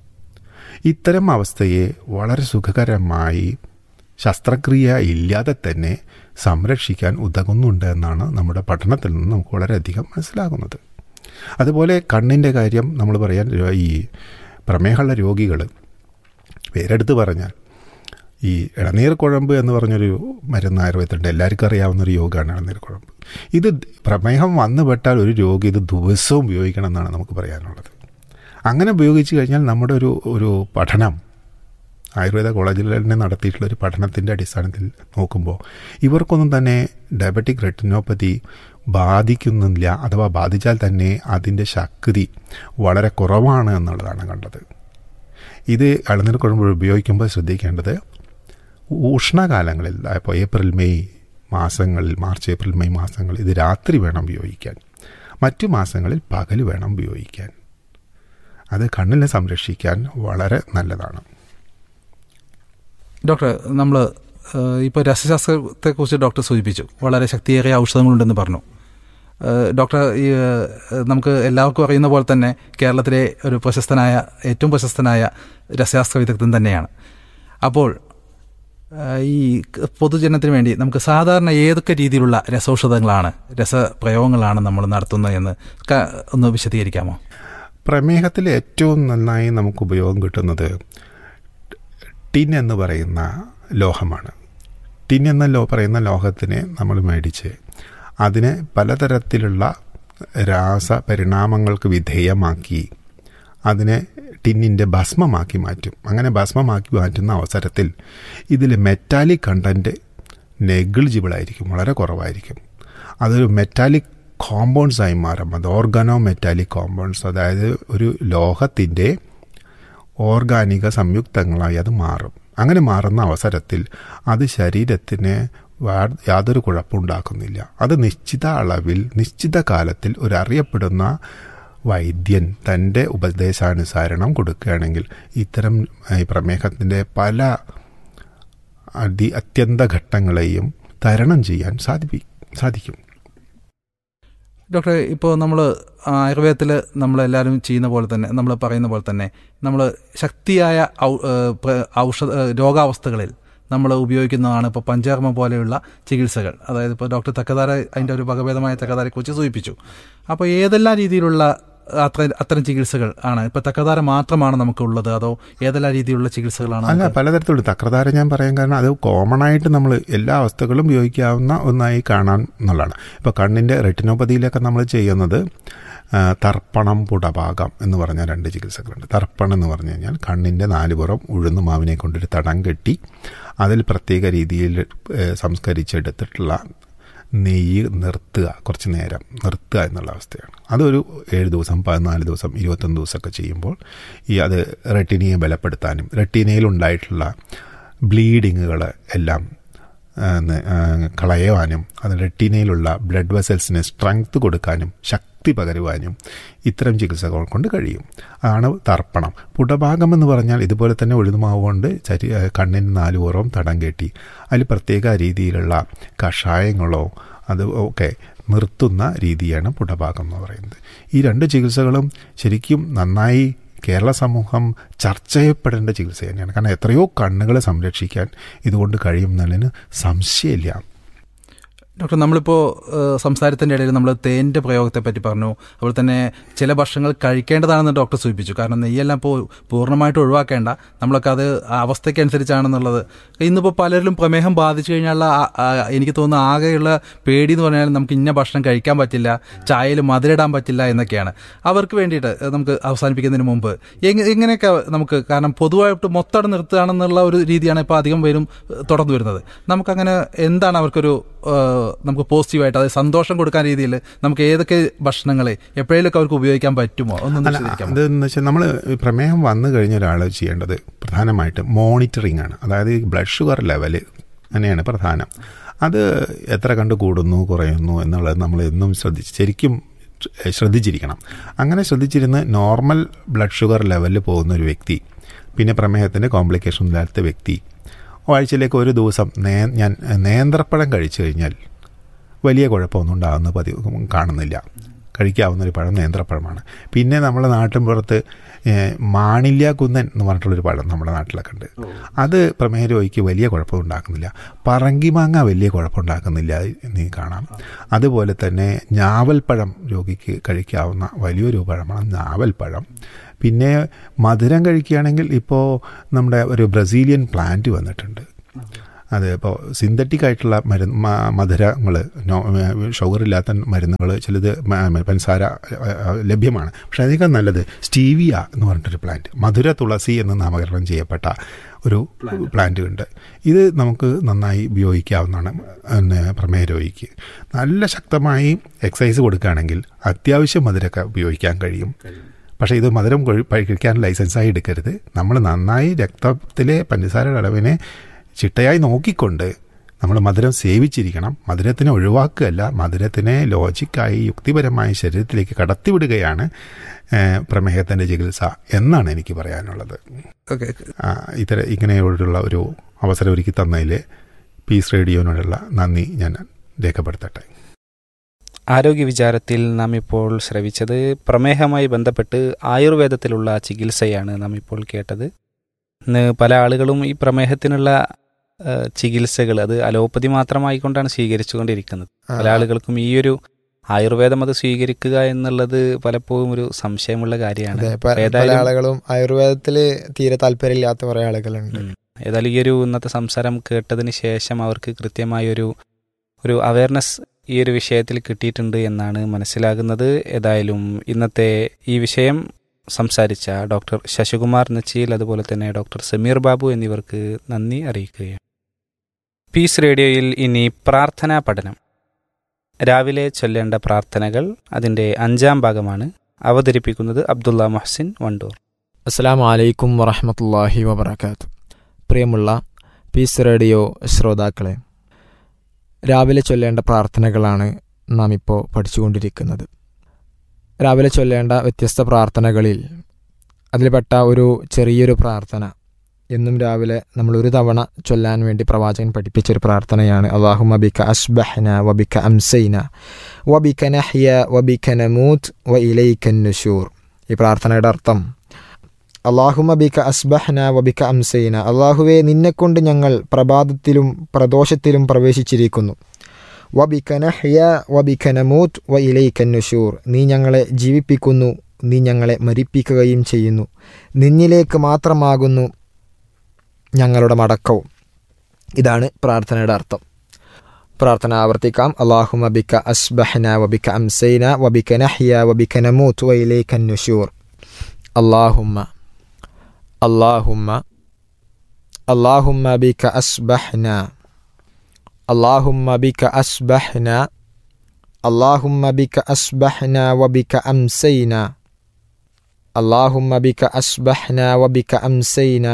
ഇത്തരം അവസ്ഥയെ വളരെ സുഖകരമായി ശസ്ത്രക്രിയ ഇല്ലാതെ തന്നെ സംരക്ഷിക്കാൻ ഉതകുന്നുണ്ട് എന്നാണ് നമ്മുടെ പഠനത്തിൽ നിന്ന് നമുക്ക് വളരെയധികം മനസ്സിലാകുന്നത് അതുപോലെ കണ്ണിൻ്റെ കാര്യം നമ്മൾ പറയാൻ ഈ പ്രമേഹമുള്ള രോഗികൾ പേരെടുത്ത് പറഞ്ഞാൽ ഈ ഇളനീർ കുഴമ്പ് എന്ന് പറഞ്ഞൊരു മരുന്ന് ആയുർവേദത്തിൻ്റെ എല്ലാവർക്കും അറിയാവുന്ന ഒരു യോഗമാണ് ഇളനീർ കുഴമ്പ് ഇത് പ്രമേഹം വന്നുപെട്ടാൽ ഒരു രോഗി ഇത് ദിവസവും ഉപയോഗിക്കണം എന്നാണ് നമുക്ക് പറയാനുള്ളത് അങ്ങനെ ഉപയോഗിച്ച് കഴിഞ്ഞാൽ നമ്മുടെ ഒരു ഒരു പഠനം ആയുർവേദ കോളേജിൽ തന്നെ നടത്തിയിട്ടുള്ള ഒരു പഠനത്തിൻ്റെ അടിസ്ഥാനത്തിൽ നോക്കുമ്പോൾ ഇവർക്കൊന്നും തന്നെ ഡയബറ്റിക് റെറ്റിനോപ്പതി ബാധിക്കുന്നില്ല അഥവാ ബാധിച്ചാൽ തന്നെ അതിൻ്റെ ശക്തി വളരെ കുറവാണ് എന്നുള്ളതാണ് കണ്ടത് ഇത് ഇളനീർ കുഴമ്പ് ഉപയോഗിക്കുമ്പോൾ ശ്രദ്ധിക്കേണ്ടത് ഉഷ്ണകാലങ്ങളിൽ ഇപ്പോൾ ഏപ്രിൽ മെയ് മാസങ്ങളിൽ മാർച്ച് ഏപ്രിൽ മെയ് മാസങ്ങളിൽ ഇത് രാത്രി വേണം ഉപയോഗിക്കാൻ മറ്റു മാസങ്ങളിൽ പകൽ വേണം ഉപയോഗിക്കാൻ അത് കണ്ണിനെ സംരക്ഷിക്കാൻ വളരെ നല്ലതാണ് ഡോക്ടർ നമ്മൾ ഇപ്പോൾ രസശാസ്ത്രത്തെക്കുറിച്ച് ഡോക്ടർ സൂചിപ്പിച്ചു വളരെ ശക്തിയേറിയ ഔഷധങ്ങളുണ്ടെന്ന് പറഞ്ഞു ഏഹ് ഡോക്ടർ ഈ ഏഹ് നമുക്ക് എല്ലാവർക്കും അറിയുന്ന പോലെ തന്നെ കേരളത്തിലെ ഒരു പ്രശസ്തനായ ഏറ്റവും പ്രശസ്തനായ രസശാസ്ത്ര വിദഗ്ധൻ തന്നെയാണ് അപ്പോൾ ഏഹ് ഈ പൊതുജനത്തിന് വേണ്ടി നമുക്ക് സാധാരണ ഏതൊക്കെ രീതിയിലുള്ള രസൌഷധങ്ങളാണ് രസപ്രയോഗങ്ങളാണ് നമ്മൾ നടത്തുന്നത് എന്ന് ക- ഒന്ന് വിശദീകരിക്കാമോ പ്രമേഹത്തിൽ ഏറ്റവും നന്നായി നമുക്ക് ഉപയോഗം കിട്ടുന്നത് ടിൻ എന്ന് പറയുന്ന ലോഹമാണ് ടിൻ എന്ന ലോ പറയുന്ന ലോഹത്തിനെ നമ്മൾ മേടിച്ച് അതിനെ പലതരത്തിലുള്ള രാസപരിണാമങ്ങൾക്ക് വിധേയമാക്കി അതിനെ ടിന്നിൻ്റെ ഭസ്മമാക്കി മാറ്റും അങ്ങനെ ഭസ്മമാക്കി മാറ്റുന്ന അവസരത്തിൽ ഇതിൽ മെറ്റാലിക് കണ്ടൻറ്റ് നെഗിൾജിബിൾ ആയിരിക്കും വളരെ കുറവായിരിക്കും അതൊരു മെറ്റാലിക് കോമ്പൗണ്ട്സ് ആയി മാറും അത് ഓർഗാനോ മെറ്റാലിക് കോമ്പൗണ്ട്സ് അതായത് ഒരു ലോഹത്തിൻ്റെ ഓർഗാനിക സംയുക്തങ്ങളായി അത് മാറും അങ്ങനെ മാറുന്ന അവസരത്തിൽ അത് ശരീരത്തിന് വാ- യാതൊരു കുഴപ്പമുണ്ടാക്കുന്നില്ല അത് നിശ്ചിത അളവിൽ നിശ്ചിത കാലത്തിൽ ഒരു അറിയപ്പെടുന്ന വൈദ്യൻ തൻ്റെ ഉപദേശാനുസരണം കൊടുക്കുകയാണെങ്കിൽ ഇത്തരം ഈ പ്രമേഹത്തിൻ്റെ പല അതി അത്യന്ത ഘട്ടങ്ങളെയും തരണം ചെയ്യാൻ സാധിപ്പി സാധിക്കും ഡോക്ടർ ഇപ്പോൾ നമ്മൾ ആയുർവേദത്തിൽ നമ്മളെല്ലാവരും ചെയ്യുന്ന പോലെ തന്നെ നമ്മൾ പറയുന്ന പോലെ തന്നെ നമ്മൾ ശക്തിയായ ഔ- ഏഹ് പ്ര- ഔഷധ ഏഹ് രോഗാവസ്ഥകളിൽ നമ്മൾ ഉപയോഗിക്കുന്നതാണ് ഇപ്പോൾ പഞ്ചകർമ്മ പോലെയുള്ള ചികിത്സകൾ അതായത് ഇപ്പോൾ ഡോക്ടർ തക്കതാര അതിൻ്റെ ഒരു വകഭേദമായ തക്കതാരെക്കുറിച്ച് സൂചിപ്പിച്ചു അപ്പോൾ ഏതെല്ലാം രീതിയിലുള്ള അത്ര അത്തരം ചികിത്സകൾ ആണ് ഇപ്പോൾ തക്കതാര മാത്രമാണ് നമുക്കുള്ളത് അതോ ഏതെല്ലാം രീതിയിലുള്ള ചികിത്സകളാണ് അല്ല നമുക്ക് പലതരത്തിലുള്ള തക്രധാര ഞാൻ പറയാൻ കാരണം അത് കോമൺ ആയിട്ട് നമ്മൾ എല്ലാ അവസ്ഥകളും ഉപയോഗിക്കാവുന്ന ഒന്നായി കാണാൻ എന്നുള്ളതാണ് ഇപ്പോൾ കണ്ണിൻ്റെ റെറ്റിനോപ്പതിയിലൊക്കെ നമ്മൾ ചെയ്യുന്നത് ആ, തർപ്പണം പുടഭാഗം എന്ന് പറഞ്ഞ രണ്ട് ചികിത്സകളുണ്ട് തർപ്പണം എന്ന് പറഞ്ഞു കഴിഞ്ഞാൽ കണ്ണിൻ്റെ നാല് പുറം ഉഴുന്ന് മാവിനെ കൊണ്ടൊരു തടം കെട്ടി അതിൽ പ്രത്യേക രീതിയിൽ ഏ, സംസ്കരിച്ചെടുത്തിട്ടുള്ള നെയ്യ് നിർത്തുക കുറച്ച് നേരം നിർത്തുക എന്നുള്ള അവസ്ഥയാണ് അതൊരു ഏഴ് ദിവസം പതിനാല് ദിവസം ഇരുപത്തൊന്ന് ദിവസമൊക്കെ ചെയ്യുമ്പോൾ ഈ അത് റെട്ടിനയെ ബലപ്പെടുത്താനും റെട്ടിനയിലുണ്ടായിട്ടുള്ള ബ്ലീഡിങ്ങുകൾ എല്ലാം ആ, ന- ആ, കളയുവാനും അത് റെട്ടിനയിലുള്ള ബ്ലഡ് വെസൽസിന് സ്ട്രെങ്ത് കൊടുക്കാനും ശക്തി പകരുവാനും ഇത്തരം ചികിത്സകൾ കൊണ്ട് കഴിയും അതാണ് തർപ്പണം പുടഭാഗം എന്ന് പറഞ്ഞാൽ ഇതുപോലെ തന്നെ ഉഴുതുമാവ് കൊണ്ട് ചരി ആ, കണ്ണിന് നാല് പുറവും തടം കെട്ടി അതിൽ പ്രത്യേക രീതിയിലുള്ള കഷായങ്ങളോ അത് ഒക്കെ നിർത്തുന്ന രീതിയാണ് പുടഭാഗം എന്ന് പറയുന്നത് ഈ രണ്ട് ചികിത്സകളും ശരിക്കും നന്നായി കേരള സമൂഹം ചർച്ച ചെയ്യപ്പെടേണ്ട ചികിത്സ തന്നെയാണ് കാരണം എത്രയോ കണ്ണുകളെ സംരക്ഷിക്കാൻ ഇതുകൊണ്ട് കഴിയും എന്നുള്ളതിന് സംശയമില്ല ഡോക്ടർ നമ്മളിപ്പോൾ സംസാരത്തിൻ്റെ ഇടയിൽ നമ്മൾ തേൻ്റെ പ്രയോഗത്തെ പറ്റി പറഞ്ഞു അതുപോലെ തന്നെ ചില ഭക്ഷണങ്ങൾ കഴിക്കേണ്ടതാണെന്ന് ഡോക്ടർ സൂചിപ്പിച്ചു കാരണം നെയ്യെല്ലാം ഇപ്പോൾ പൂർണ്ണമായിട്ട് ഒഴിവാക്കേണ്ട നമ്മളൊക്കെ അത് ആ അവസ്ഥയ്ക്കനുസരിച്ചാണെന്നുള്ളത് ഇന്നിപ്പോൾ പലരിലും പ്രമേഹം ബാധിച്ചു കഴിഞ്ഞാൽ എനിക്ക് തോന്നുന്നു ആകെയുള്ള പേടി എന്ന് പറഞ്ഞാൽ നമുക്ക് ഇന്ന ഭക്ഷണം കഴിക്കാൻ പറ്റില്ല ചായയിൽ മധുരിടാൻ പറ്റില്ല എന്നൊക്കെയാണ് അവർക്ക് വേണ്ടിയിട്ട് നമുക്ക് അവസാനിപ്പിക്കുന്നതിന് മുമ്പ് എങ്ങ- എങ്ങനെയൊക്കെ നമുക്ക് കാരണം പൊതുവായിട്ട് മൊത്തം നിർത്തുകയാണെന്നുള്ള ഒരു രീതിയാണ് ഇപ്പോൾ അധികം പേരും ഏഹ്, തുടർന്നു വരുന്നത് നമുക്കങ്ങനെ എന്താണ് അവർക്കൊരു ഏഹ്, നമുക്ക് പോസിറ്റീവായിട്ട് അതായത് സന്തോഷം കൊടുക്കാൻ രീതിയിൽ നമുക്ക് ഏതൊക്കെ ഭക്ഷണങ്ങളെ എപ്പോഴേലൊക്കെ അവർക്ക് ഉപയോഗിക്കാൻ പറ്റുമോ ഒന്നും അല്ല വിശദീകരിക്കാമോ? അതെന്ന് വെച്ചാൽ നമ്മൾ പ്രമേഹം വന്നു കഴിഞ്ഞ ഒരാൾ ചെയ്യേണ്ടത് പ്രധാനമായിട്ട് മോണിറ്ററിംഗ് ആണ് അതായത് ബ്ലഡ് ഷുഗർ ലെവല് തന്നെയാണ് പ്രധാനം അത് എത്ര കണ്ട് കൂടുന്നു കുറയുന്നു എന്നുള്ളത് നമ്മൾ എന്നും ശ്രദ്ധിച്ച് ശരിക്കും ശ്രദ്ധിച്ചിരിക്കണം അങ്ങനെ ശ്രദ്ധിച്ചിരുന്ന് നോർമൽ ബ്ലഡ് ഷുഗർ ലെവലിൽ പോകുന്ന ഒരു വ്യക്തി പിന്നെ പ്രമേഹത്തിൻ്റെ കോംപ്ലിക്കേഷൻ ഇല്ലാത്ത വ്യക്തി ആഴ്ചയിലേക്ക് ഒരു ദിവസം നേ ഞാൻ നേന്ത്രപ്പഴം കഴിച്ചു കഴിഞ്ഞാൽ വലിയ കുഴപ്പമൊന്നും ഉണ്ടാകുന്ന പതിവ് കാണുന്നില്ല കഴിക്കാവുന്ന ഒരു പഴം നേന്ത്രപ്പഴമാണ് പിന്നെ നമ്മുടെ നാട്ടിൻപുറത്ത് ഏഹ്, മാണില്യ കുന്നൻ എന്ന് പറഞ്ഞിട്ടുള്ളൊരു പഴം നമ്മുടെ നാട്ടിലൊക്കെ ഉണ്ട് അത് പ്രമേഹ രോഗിക്ക് വലിയ കുഴപ്പം ഉണ്ടാക്കുന്നില്ല പറങ്കിമാങ്ങ വലിയ കുഴപ്പം ഉണ്ടാക്കുന്നില്ല എന്ന് കാണാം അതുപോലെ തന്നെ ഞാവൽപ്പഴം രോഗിക്ക് കഴിക്കാവുന്ന വലിയൊരു പഴമാണ് ഞാവൽപ്പഴം പിന്നെ മധുരം കഴിക്കുകയാണെങ്കിൽ ഇപ്പോൾ നമ്മുടെ ഒരു ബ്രസീലിയൻ പ്ലാന്റ് വന്നിട്ടുണ്ട് അത് ഇപ്പോൾ സിന്തറ്റിക് ആയിട്ടുള്ള മരുന്ന് മധുരങ്ങൾ ഷുഗർ ഇല്ലാത്ത മരുന്നുകൾ ചിലത് മ- മ- പഞ്ചസാര ആ, ആ, ലഭ്യമാണ് പക്ഷേ അതിനേക്കാൾ നല്ലത് സ്റ്റീവിയ എന്ന് പറഞ്ഞിട്ടൊരു പ്ലാന്റ് മധുര തുളസി എന്ന് നാമകരണം ചെയ്യപ്പെട്ട ഒരു പ്ലാന്റ് ഉണ്ട് ഇത് നമുക്ക് നന്നായി ഉപയോഗിക്കാവുന്നതാണ് പിന്നെ പ്രമേഹ രോഗിക്ക് നല്ല ശക്തമായി എക്സസൈസ് കൊടുക്കുകയാണെങ്കിൽ അത്യാവശ്യം മധുരമൊക്കെ ഉപയോഗിക്കാൻ കഴിയും പക്ഷേ ഇത് മധുരം കൊഴി- കഴിക്കാൻ ലൈസൻസായി എടുക്കരുത് നമ്മൾ നന്നായി രക്തത്തിലെ പഞ്ചസാരയുടെ അളവിനെ ചിട്ടയായി നോക്കിക്കൊണ്ട് നമ്മൾ മധുരം സേവിച്ചിരിക്കണം മധുരത്തിനെ ഒഴിവാക്കുകയല്ല മധുരത്തിനെ ലോജിക്കായി യുക്തിപരമായി ശരീരത്തിലേക്ക് കടത്തിവിടുകയാണ് ഏഹ്, പ്രമേഹത്തിൻ്റെ ചികിത്സ എന്നാണ് എനിക്ക് പറയാനുള്ളത് ഓക്കെ ആ, ഇത്തര ഇങ്ങനെയുള്ള ഒരു അവസരം ഒരുക്കി തന്നതിൽ പീസ് റേഡിയോനോടുള്ള നന്ദി ഞാൻ രേഖപ്പെടുത്തട്ടെ ആരോഗ്യ വിചാരത്തിൽ നാം ഇപ്പോൾ ശ്രവിച്ചത് പ്രമേഹമായി ബന്ധപ്പെട്ട് ആയുർവേദത്തിലുള്ള ചികിത്സയാണ് നാം ഇപ്പോൾ കേട്ടത് ഇന്ന് പല ആളുകളും ഈ പ്രമേഹത്തിനുള്ള ചികിത്സകൾ അത് അലോപ്പതി മാത്രമായിക്കൊണ്ടാണ് സ്വീകരിച്ചുകൊണ്ടിരിക്കുന്നത് പല ആളുകൾക്കും ഈ ഒരു ആയുർവേദം അത് സ്വീകരിക്കുക എന്നുള്ളത് പലപ്പോഴും ഒരു സംശയമുള്ള കാര്യമാണ് അതെ പ- പല ഏതായാലും- ആളുകളും ആയുർവേദത്തില് തീരെ താല്പര്യമില്ലാത്ത കുറെ ആളുകളുണ്ട് ഉം. ഏതായാലും ഈ ഒരു ഇന്നത്തെ സംസാരം കേട്ടതിന് ശേഷം അവർക്ക് കൃത്യമായൊരു ഒരു അവയർനെസ് ഈ ഒരു വിഷയത്തിൽ കിട്ടിയിട്ടുണ്ട് എന്നാണ് മനസ്സിലാകുന്നത് ഏതായാലും ഇന്നത്തെ ഈ വിഷയം സംസാരിച്ച ഡോക്ടർ ശശികുമാർ നച്ചിയിൽ അതുപോലെ തന്നെ ഡോക്ടർ സമീർ ബാബു എന്നിവർക്ക് നന്ദി അറിയിക്കുകയാണ് പീസ് റേഡിയോയിൽ ഇനി പ്രാർത്ഥനാ പഠനം രാവിലെ ചൊല്ലേണ്ട പ്രാർത്ഥനകൾ അതിൻ്റെ അഞ്ചാം ഭാഗമാണ് അവതരിപ്പിക്കുന്നത് അബ്ദുള്ള മഹ്സിൻ വണ്ടൂർ അസ്സാം വലൈക്കും വറഹമത്തല്ലാഹി വബർക്കാത്തു പ്രിയമുള്ള പീസ് റേഡിയോ ശ്രോതാക്കളെ രാവിലെ ചൊല്ലേണ്ട പ്രാർത്ഥനകളാണ് നാം ഇപ്പോൾ പഠിച്ചുകൊണ്ടിരിക്കുന്നത് രാവിലെ ചൊല്ലേണ്ട വ്യത്യസ്ത പ്രാർത്ഥനകളിൽ അതിൽപ്പെട്ട ഒരു ചെറിയൊരു പ്രാർത്ഥന എന്നും രാവിലെ നമ്മൾ ഒരു തവണ ചൊല്ലാൻ വേണ്ടി പ്രവാചകൻ പഠിപ്പിച്ചൊരു പ്രാർത്ഥനയാണ് അള്ളാഹുമ ബിക അസ്ബഹ്ന വബിക അംസൈന വബിക നഹ്യ വബിക നമൂത്ത് വ ഇലൈക്കൻ നുഷൂർ ഈ പ്രാർത്ഥനയുടെ അർത്ഥം അള്ളാഹുമ ബിക അസ്ബഹ്ന വബിക അംസൈന അള്ളാഹുവെ നിന്നെക്കൊണ്ട് ഞങ്ങൾ പ്രഭാതത്തിലും പ്രദോഷത്തിലും പ്രവേശിച്ചിരിക്കുന്നു വബിക നഹ്യ വബിക നമൂത്ത് വ ഇലൈക്കൻ നുഷൂർ നീ ഞങ്ങളെ ജീവിപ്പിക്കുന്നു നീ ഞങ്ങളെ മരിപ്പിക്കുകയും ചെയ്യുന്നു നിന്നിലേക്ക് മാത്രമാകുന്നു ഞങ്ങളുടെ മടക്കവും ഇതാണ് പ്രാർത്ഥനയുടെ അർത്ഥം പ്രാർത്ഥന ആവർത്തിക്കാം അള്ളാഹുമ ബിക അസ്ബഹ്ന വബിക അംസൈന വബിക നഹ്യ വബിക നമൂത്ത് വ ഇലൈക്കൻ നുഷൂർ അള്ളാഹുമ്മ അള്ളാഹുമ്മ അള്ളാഹുമ്മ ബിക അസ്ബഹ്ന അള്ളാഹുമ്മ ബിക അസ്ബഹ്ന اللهم بك أصبحنا وبك أمسينا اللهم بك أصبحنا وبك أمسينا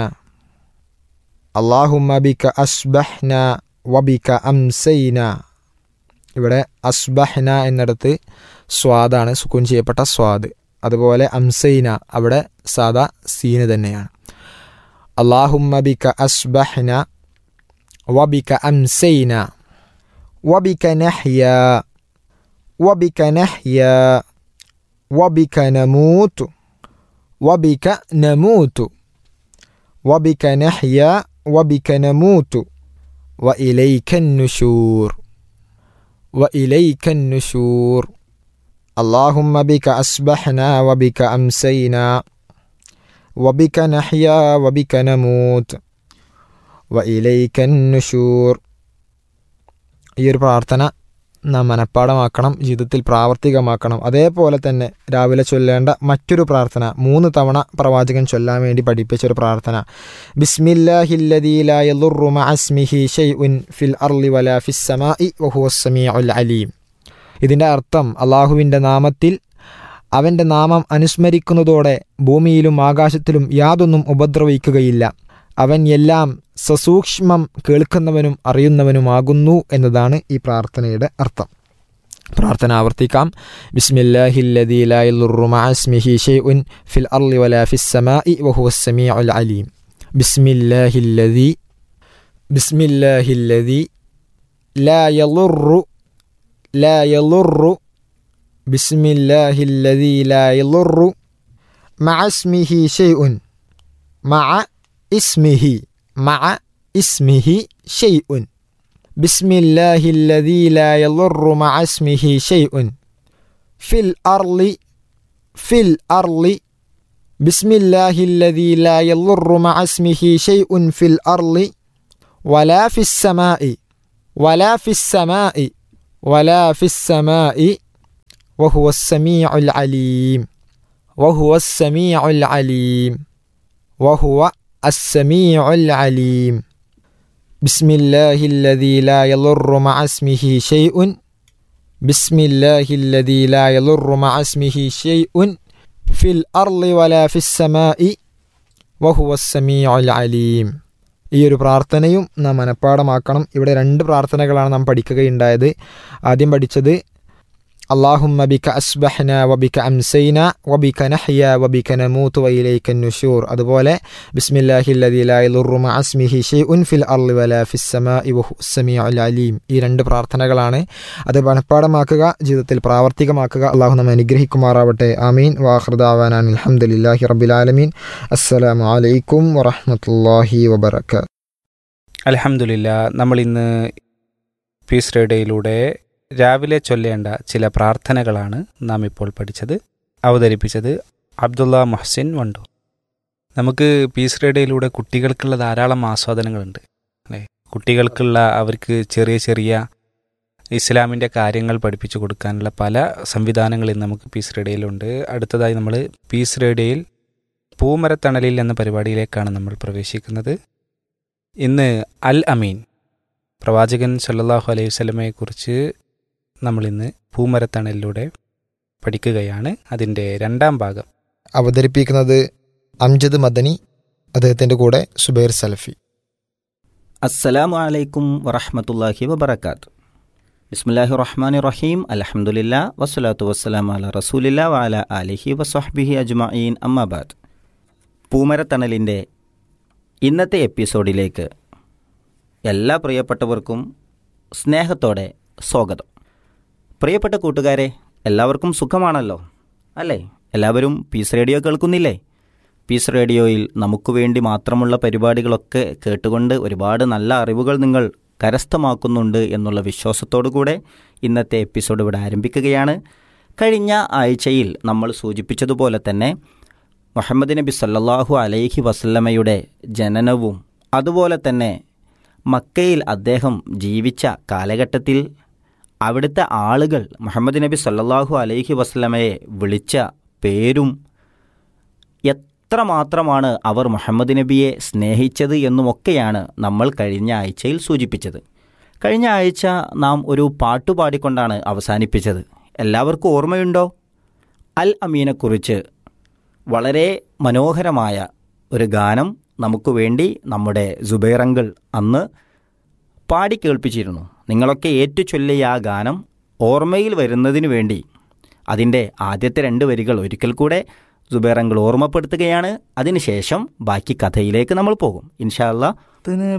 اللهم بك أصبحنا وبك أمسينا ഇവിടെ അസ്ബഹ്ന എന്നിടത്ത് സ്വാദാണ് സുക്കൂൻ ചെയ്യപ്പെട്ട സ്വാദ് അതുപോലെ അംസൈന അവിടെ സാദാ സീന് തന്നെയാണ് അള്ളാഹുമ്മ ബിക അസ്ബഹ്ന വബിക അംസൈന വബിക നഹ്യ وبك نحيا وبك نموت وبك نموت وبك نحيا وبك نموت وإليك النشور وإليك النشور اللهم بك أصبحنا وبك أمسينا وبك نحيا وبك نموت وإليك النشور ഈ ഒരു പ്രാർത്ഥന നാം മനഃപ്പാടമാക്കണം ജീവിതത്തിൽ പ്രാവർത്തികമാക്കണം അതേപോലെ തന്നെ രാവിലെ ചൊല്ലേണ്ട മറ്റൊരു പ്രാർത്ഥന മൂന്ന് തവണ പ്രവാചകൻ ചൊല്ലാൻ വേണ്ടി പഠിപ്പിച്ചൊരു പ്രാർത്ഥന ബിസ്മില്ലാഹില്ലദീലായുറുമഅസ്മിഹി ഷൈഉൻ ഫിൽ അർളി വലാ ഫിസ് സമാഇ വഹുവസ് സമീഉൽ അലീം ഇതിൻ്റെ അർത്ഥം അള്ളാഹുവിൻ്റെ നാമത്തിൽ അവൻ്റെ നാമം അനുസ്മരിക്കുന്നതോടെ ഭൂമിയിലും ആകാശത്തിലും യാതൊന്നും ഉപദ്രവിക്കുകയില്ല അവൻ എല്ലാം സസൂക്ഷ്മം കേൾക്കുന്നവനും അറിയുന്നവനുമാകുന്നു എന്നതാണ് ഈ പ്രാർത്ഥനയുടെ അർത്ഥം പ്രാർത്ഥന ആവർത്തിക്കാം ബിസ്മില്ലാഹില്ലദീലായുറുമഅസ്മിഹി ഷൈഉൻ ഫിൽ അർളി വലാ ഫിസ് സമാഇ വഹുവസ് സമീഉൽ അലീം ബിസ്മില്ലാഹില്ലദീ ബിസ്മില്ലാഹില്ലദീ ലാ യളുറു ലാ യളുറു ബിസ്മില്ലാഹില്ലദീ ലാ യളുറു മഅസ്മിഹി ഷൈഉൻ മഅ اسمه مع اسمه شيء بسم الله الذي لا يضر مع اسمه شيء في الأرض في الأرض بسم الله الذي لا يضر مع اسمه شيء في الأرض ولا في السماء ولا في السماء ولا في السماء وهو السميع العليم وهو السميع العليم وهو السميع العليم بسم الله الذي لا يضر مع اسمه شيء بسم الله الذي لا يضر مع اسمه شيء في الأرض ولا في السماء وهو السميع العليم ഈ ഒരു പ്രാർത്ഥനയും നാം മനഃപ്പാടമാക്കണം ഇവിടെ രണ്ട് പ്രാർത്ഥനകളാണ് നാം പഠിക്കുകയുണ്ടായത് ആദ്യം പഠിച്ചത് اللهم بك أسبحنا وبك أمسينا وبك نحيا وبك نموت وإليك النشور അതുപോലെ بسم الله الذي لا يضر مع اسمه شيء في الأرض ولا في السماء وهو السميع العليم ഈ രണ്ട് പ്രാർത്ഥനകളാണ് അത് മനഃപ്പാടമാക്കുക ജീവിതത്തിൽ പ്രാവർത്തികമാക്കുക അള്ളാഹു നമ്മെ അനുഗ്രഹിക്കുമാറാവട്ടെ ആമീൻ വാഹൃദാവാനാൻ അലഹമുല്ലാഹി റബ്ബിലാലമീൻ അസ്സലാമു അലൈക്കും വറഹമത്തല്ലാഹി വബർക്കാത്ത് അലഹമുല്ല നമ്മൾ ഇന്ന് പീസ് റേഡിയോയിലൂടെ രാവിലെ ചൊല്ലേണ്ട ചില പ്രാർത്ഥനകളാണ് നാം ഇപ്പോൾ പഠിച്ചത് അവതരിപ്പിച്ചത് അബ്ദുള്ള മൊഹസിൻ വണ്ടൂർ നമുക്ക് പീസ് റേഡിയോയിലൂടെ കുട്ടികൾക്കുള്ള ധാരാളം ആസ്വാദനങ്ങളുണ്ട് അല്ലേ കുട്ടികൾക്കുള്ള അവർക്ക് ചെറിയ ചെറിയ ഇസ്ലാമിൻ്റെ കാര്യങ്ങൾ പഠിപ്പിച്ചു കൊടുക്കാനുള്ള പല സംവിധാനങ്ങളും നമുക്ക് പീസ് റേഡിയോയിലുണ്ട് അടുത്തതായി നമ്മൾ പീസ് റേഡിയോയിൽ പൂമരത്തണലിൽ എന്ന പരിപാടിയിലേക്കാണ് നമ്മൾ പ്രവേശിക്കുന്നത് ഇന്ന് അൽ അമീൻ പ്രവാചകൻ സല്ലല്ലാഹു അലൈഹി വസല്ലമയെക്കുറിച്ച് നമ്മൾ ഇന്ന് പൂമരത്തണലിലൂടെ പഠിക്കുകയാണ് അതിൻ്റെ രണ്ടാം ഭാഗം അവതരിപ്പിക്കുന്നത് അംജദ് മദനി അദ്ദേഹത്തിൻ്റെ കൂടെ സുബൈർ സലഫി അസ്സലാമു അലൈക്കും വറഹമത്തല്ലാഹി വബർക്കാത്ത് ബിസ്മില്ലാഹി റഹ്മാൻ റഹീം അലഹമുല്ല വസ്സലാത്തു വസ്സലാം അല റസൂലില്ല വാല അലിഹി വസ്വഹ്ബിഹി അജ്മഈൻ അമ്മാബാദ് പൂമരത്തണലിൻ്റെ ഇന്നത്തെ എപ്പിസോഡിലേക്ക് എല്ലാ പ്രിയപ്പെട്ടവർക്കും സ്നേഹത്തോടെ സ്വാഗതം പ്രിയപ്പെട്ട കൂട്ടുകാരെ എല്ലാവർക്കും സുഖമാണല്ലോ അല്ലേ എല്ലാവരും പീസ് റേഡിയോ കേൾക്കുന്നില്ലേ പീസ് റേഡിയോയിൽ നമുക്ക് വേണ്ടി മാത്രമുള്ള പരിപാടികളൊക്കെ കേട്ടുകൊണ്ട് ഒരുപാട് നല്ല അറിവുകൾ നിങ്ങൾ കരസ്ഥമാക്കുന്നുണ്ട് എന്നുള്ള വിശ്വാസത്തോടു കൂടെ ഇന്നത്തെ എപ്പിസോഡ് ഇവിടെ ആരംഭിക്കുകയാണ് കഴിഞ്ഞ ആഴ്ചയിൽ നമ്മൾ സൂചിപ്പിച്ചതുപോലെ തന്നെ മുഹമ്മദ് നബി സല്ലല്ലാഹു അലൈഹി വസല്ലമയുടെ ജനനവും അതുപോലെ തന്നെ മക്കയിൽ അദ്ദേഹം ജീവിച്ച കാലഘട്ടത്തിൽ അവിടുത്തെ ആളുകൾ മുഹമ്മദ് നബി സല്ലല്ലാഹു അലൈഹി വസല്ലമയെ വിളിച്ച പേരും എത്രമാത്രമാണ് അവർ മുഹമ്മദ് നബിയെ സ്നേഹിച്ചത് എന്നുമൊക്കെയാണ് നമ്മൾ കഴിഞ്ഞ ആഴ്ചയിൽ സൂചിപ്പിച്ചത് കഴിഞ്ഞ ആഴ്ച നാം ഒരു പാട്ടുപാടിക്കൊണ്ടാണ് അവസാനിപ്പിച്ചത് എല്ലാവർക്കും ഓർമ്മയുണ്ടോ അൽ അമീനെക്കുറിച്ച് വളരെ മനോഹരമായ ഒരു ഗാനം നമുക്ക് വേണ്ടി നമ്മുടെ സുബൈറങ്കിൾ അന്ന് പാടി കേൾപ്പിച്ചിരുന്നു നിങ്ങളൊക്കെ ഏറ്റുചൊല്ലിയ ആ ഗാനം ഓർമ്മയിൽ വരുന്നതിന് വേണ്ടി അതിൻ്റെ ആദ്യത്തെ രണ്ട് വരികൾ ഒരിക്കൽ കൂടെ സുബൈറങ്കിൾ ഓർമ്മപ്പെടുത്തുകയാണ് അതിനുശേഷം ബാക്കി കഥയിലേക്ക് നമ്മൾ പോകും ഇൻഷാ അല്ലാ